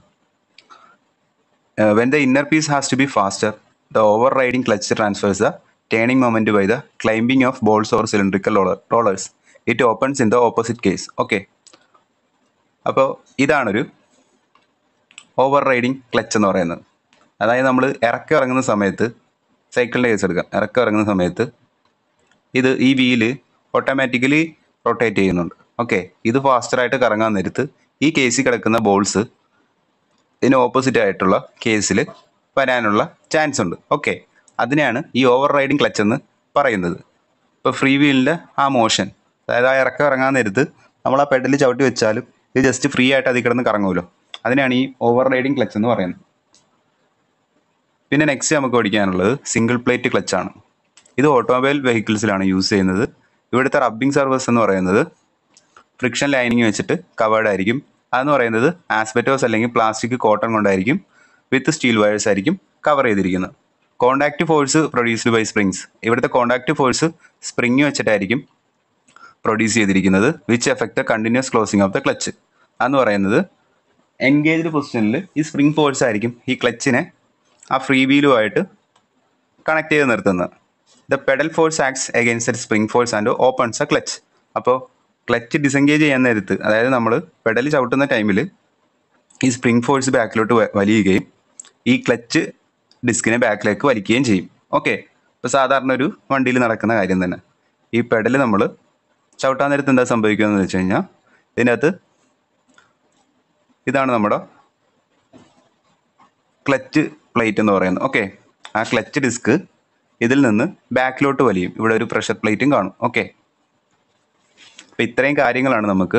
when the inner piece has to be faster the overriding clutch transfers the turning moment by the climbing of balls or cylindrical rollers it opens in the opposite case okay അപ്പോൾ ഇതാണൊരു over overriding clutch എന്ന് പറയുന്നത് അതായത് നമ്മൾ ഇറക്കി ഇറങ്ങുന്ന സമയത്ത് സൈക്കിളിൻ്റെ കേസ് എടുക്കാം ഇറക്കി ഇറങ്ങുന്ന സമയത്ത് ഇത് ഈ വീല് ഓട്ടോമാറ്റിക്കലി റൊട്ടേറ്റ് ചെയ്യുന്നുണ്ട് ഓക്കെ ഇത് ഫാസ്റ്ററായിട്ട് കറങ്ങാൻ നേരത്ത് ഈ കേസിൽ കിടക്കുന്ന ബോൾസ് ഇതിന് ഓപ്പോസിറ്റ് ആയിട്ടുള്ള കേസിൽ വരാനുള്ള ചാൻസ് ഉണ്ട് ഓക്കെ അതിനെയാണ് ഈ ഓവർ റൈഡിങ് ക്ലച്ച് എന്ന് പറയുന്നത് ഇപ്പോൾ ഫ്രീ വീലിൻ്റെ ആ മോഷൻ അതായത് ആ ഇറക്കം ഇറങ്ങാൻ നേരത്ത് നമ്മൾ ആ പെഡൽ ചവിട്ടി വെച്ചാലും ഇത് ജസ്റ്റ് ഫ്രീ ആയിട്ട് അതിൽ കിടന്ന് കറങ്ങുമല്ലോ അതിനാണ് ഈ ഓവർ റൈഡിങ് ക്ലച്ച് എന്ന് പറയുന്നത് പിന്നെ നെക്സ്റ്റ് നമുക്ക് പഠിക്കാനുള്ളത് സിംഗിൾ പ്ലേറ്റ് ക്ലച്ചാണ് ഇത് ഓട്ടോമൊബൈൽ വെഹിക്കിൾസിലാണ് യൂസ് ചെയ്യുന്നത് ഇവിടുത്തെ റബ്ബിംഗ് സർവീസ് എന്ന് പറയുന്നത് ഫ്രിക്ഷൻ ലൈനിങ് വെച്ചിട്ട് കവേർഡ് ആയിരിക്കും അതെന്ന് പറയുന്നത് ആസ്പെറ്റോസ് അല്ലെങ്കിൽ പ്ലാസ്റ്റിക് കോട്ടൺ കൊണ്ടായിരിക്കും വിത്ത് സ്റ്റീൽ വയേഴ്സ് ആയിരിക്കും കവർ ചെയ്തിരിക്കുന്നത് contact force produced by springs ഇവിടുത്തെ കോണ്ടാക്ട് ഫോഴ്സ് സ്പ്രിങ് വെച്ചിട്ടായിരിക്കും പ്രൊഡ്യൂസ് ചെയ്തിരിക്കുന്നത് which effect the continuous closing of the clutch അതെന്ന് പറയുന്നത് എൻഗേജ്ഡ് പൊസിഷനിൽ ഈ സ്പ്രിങ് ഫോഴ്സ് ആയിരിക്കും ഈ ക്ലച്ചിനെ ആ ഫ്രീ വീലുമായിട്ട് കണക്ട് ചെയ്ത് നിർത്തുന്നത് the pedal force acts against spring force and opens a clutch അപ്പോൾ ക്ലച്ച് ഡിസെൻഗേജ് ചെയ്യാൻ നേരത്ത് അതായത് നമ്മൾ പെഡൽ ചവിട്ടുന്ന ടൈമിൽ ഈ സ്പ്രിങ് ഫോഴ്സ് ബാക്കിലോട്ട് വ- വലിയുകയും ഈ ക്ലച്ച് ഡിസ്കിനെ ബാക്കിലേക്ക് വലിക്കുകയും ചെയ്യും ഓക്കെ ഇപ്പോൾ സാധാരണ ഒരു വണ്ടിയിൽ നടക്കുന്ന കാര്യം തന്നെ ഈ പെഡൽ നമ്മൾ ചവിട്ടാൻ നേരത്ത് എന്താ സംഭവിക്കുകയെന്ന് വെച്ച് കഴിഞ്ഞാൽ ഇതിനകത്ത് ഇതാണ് നമ്മുടെ ക്ലച്ച് പ്ലേറ്റ് എന്ന് പറയുന്നത് ഓക്കെ ആ ക്ലച്ച് ഡിസ്ക് ഇതിൽ നിന്ന് ബാക്കിലോട്ട് വലിയും ഇവിടെ ഒരു പ്രഷർ പ്ലേറ്റും കാണും ഓക്കെ അപ്പോൾ ഇത്രയും കാര്യങ്ങളാണ് നമുക്ക്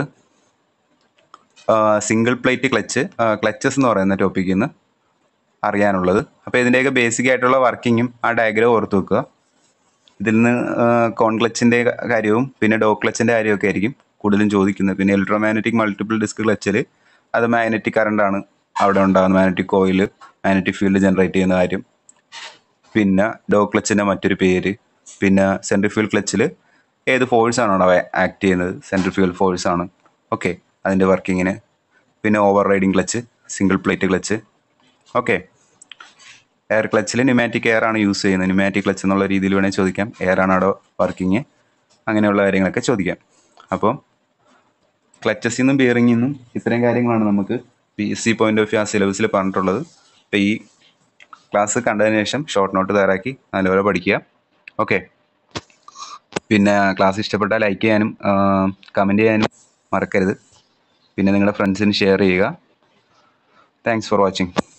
സിംഗിൾ പ്ലേറ്റ് ക്ലച്ച് ക്ലച്ചസ് എന്ന് പറയുന്ന ടോപ്പിക്കിൽ നിന്ന് അറിയാനുള്ളത് അപ്പോൾ ഇതിൻ്റെയൊക്കെ ബേസിക് ആയിട്ടുള്ള വർക്കിങ്ങും ആ ഡയഗ്രാം ഓർത്ത് വെക്കുക ഇതിൽ നിന്ന് കോൺ ക്ലച്ചിൻ്റെ കാര്യവും പിന്നെ ഡോ ക്ലച്ചിൻ്റെ കാര്യമൊക്കെ ആയിരിക്കും കൂടുതലും ചോദിക്കുന്നത് പിന്നെ ഇലക്ട്രോമാഗ്നറ്റിക് മൾട്ടിപ്പിൾ ഡിസ്ക് ക്ലച്ചിൽ അത് മാഗ്നറ്റിക് കറണ്ടാണ് അവിടെ ഉണ്ടാകുന്നത് magnetic coil magnetic field generate ചെയ്യുന്ന കാര്യം പിന്നെ ഡോ ക്ലച്ചിൻ്റെ മറ്റൊരു പേര് പിന്നെ സെൻട്രിഫ്യൂൽ ക്ലച്ചിൽ ഏത് ഫോഴ്സാണ് അവിടെ ആക്ട് ചെയ്യുന്നത് സെൻട്രിഫ്യൂൽ ഫോഴ്സ് ആണ് ഓക്കെ അതിൻ്റെ വർക്കിങ്ങിന് പിന്നെ overriding clutch single plate clutch okay air ക്ലച്ചിൽ ന്യൂമാറ്റിക് എയർ ആണ് യൂസ് ചെയ്യുന്നത് ന്യൂമാറ്റിക് ക്ലച്ച് എന്നുള്ള രീതിയിൽ വേണമെങ്കിൽ ചോദിക്കാം എയർ ആണ് അവിടെ വർക്കിങ് അങ്ങനെയുള്ള കാര്യങ്ങളൊക്കെ ചോദിക്കാം അപ്പം ക്ലച്ചസിൽ നിന്നും ബിയറിങ്ങിൽ നിന്നും ഇത്രയും കാര്യങ്ങളാണ് നമുക്ക് P S C point of view ആ സിലബസിൽ പറഞ്ഞിട്ടുള്ളത് അപ്പോൾ ഈ ക്ലാസ് കണ്ടതിന് ശേഷം ഷോർട്ട് നോട്ട് തയ്യാറാക്കി നല്ലപോലെ പഠിക്കുക ഓക്കെ പിന്നെ ക്ലാസ് ഇഷ്ടപ്പെട്ടാൽ ലൈക്ക് ചെയ്യാനും കമൻറ്റ് ചെയ്യാനും മറക്കരുത് പിന്നെ നിങ്ങളുടെ ഫ്രണ്ട്സിന് ഷെയർ ചെയ്യുക താങ്ക്സ് ഫോർ വാച്ചിങ്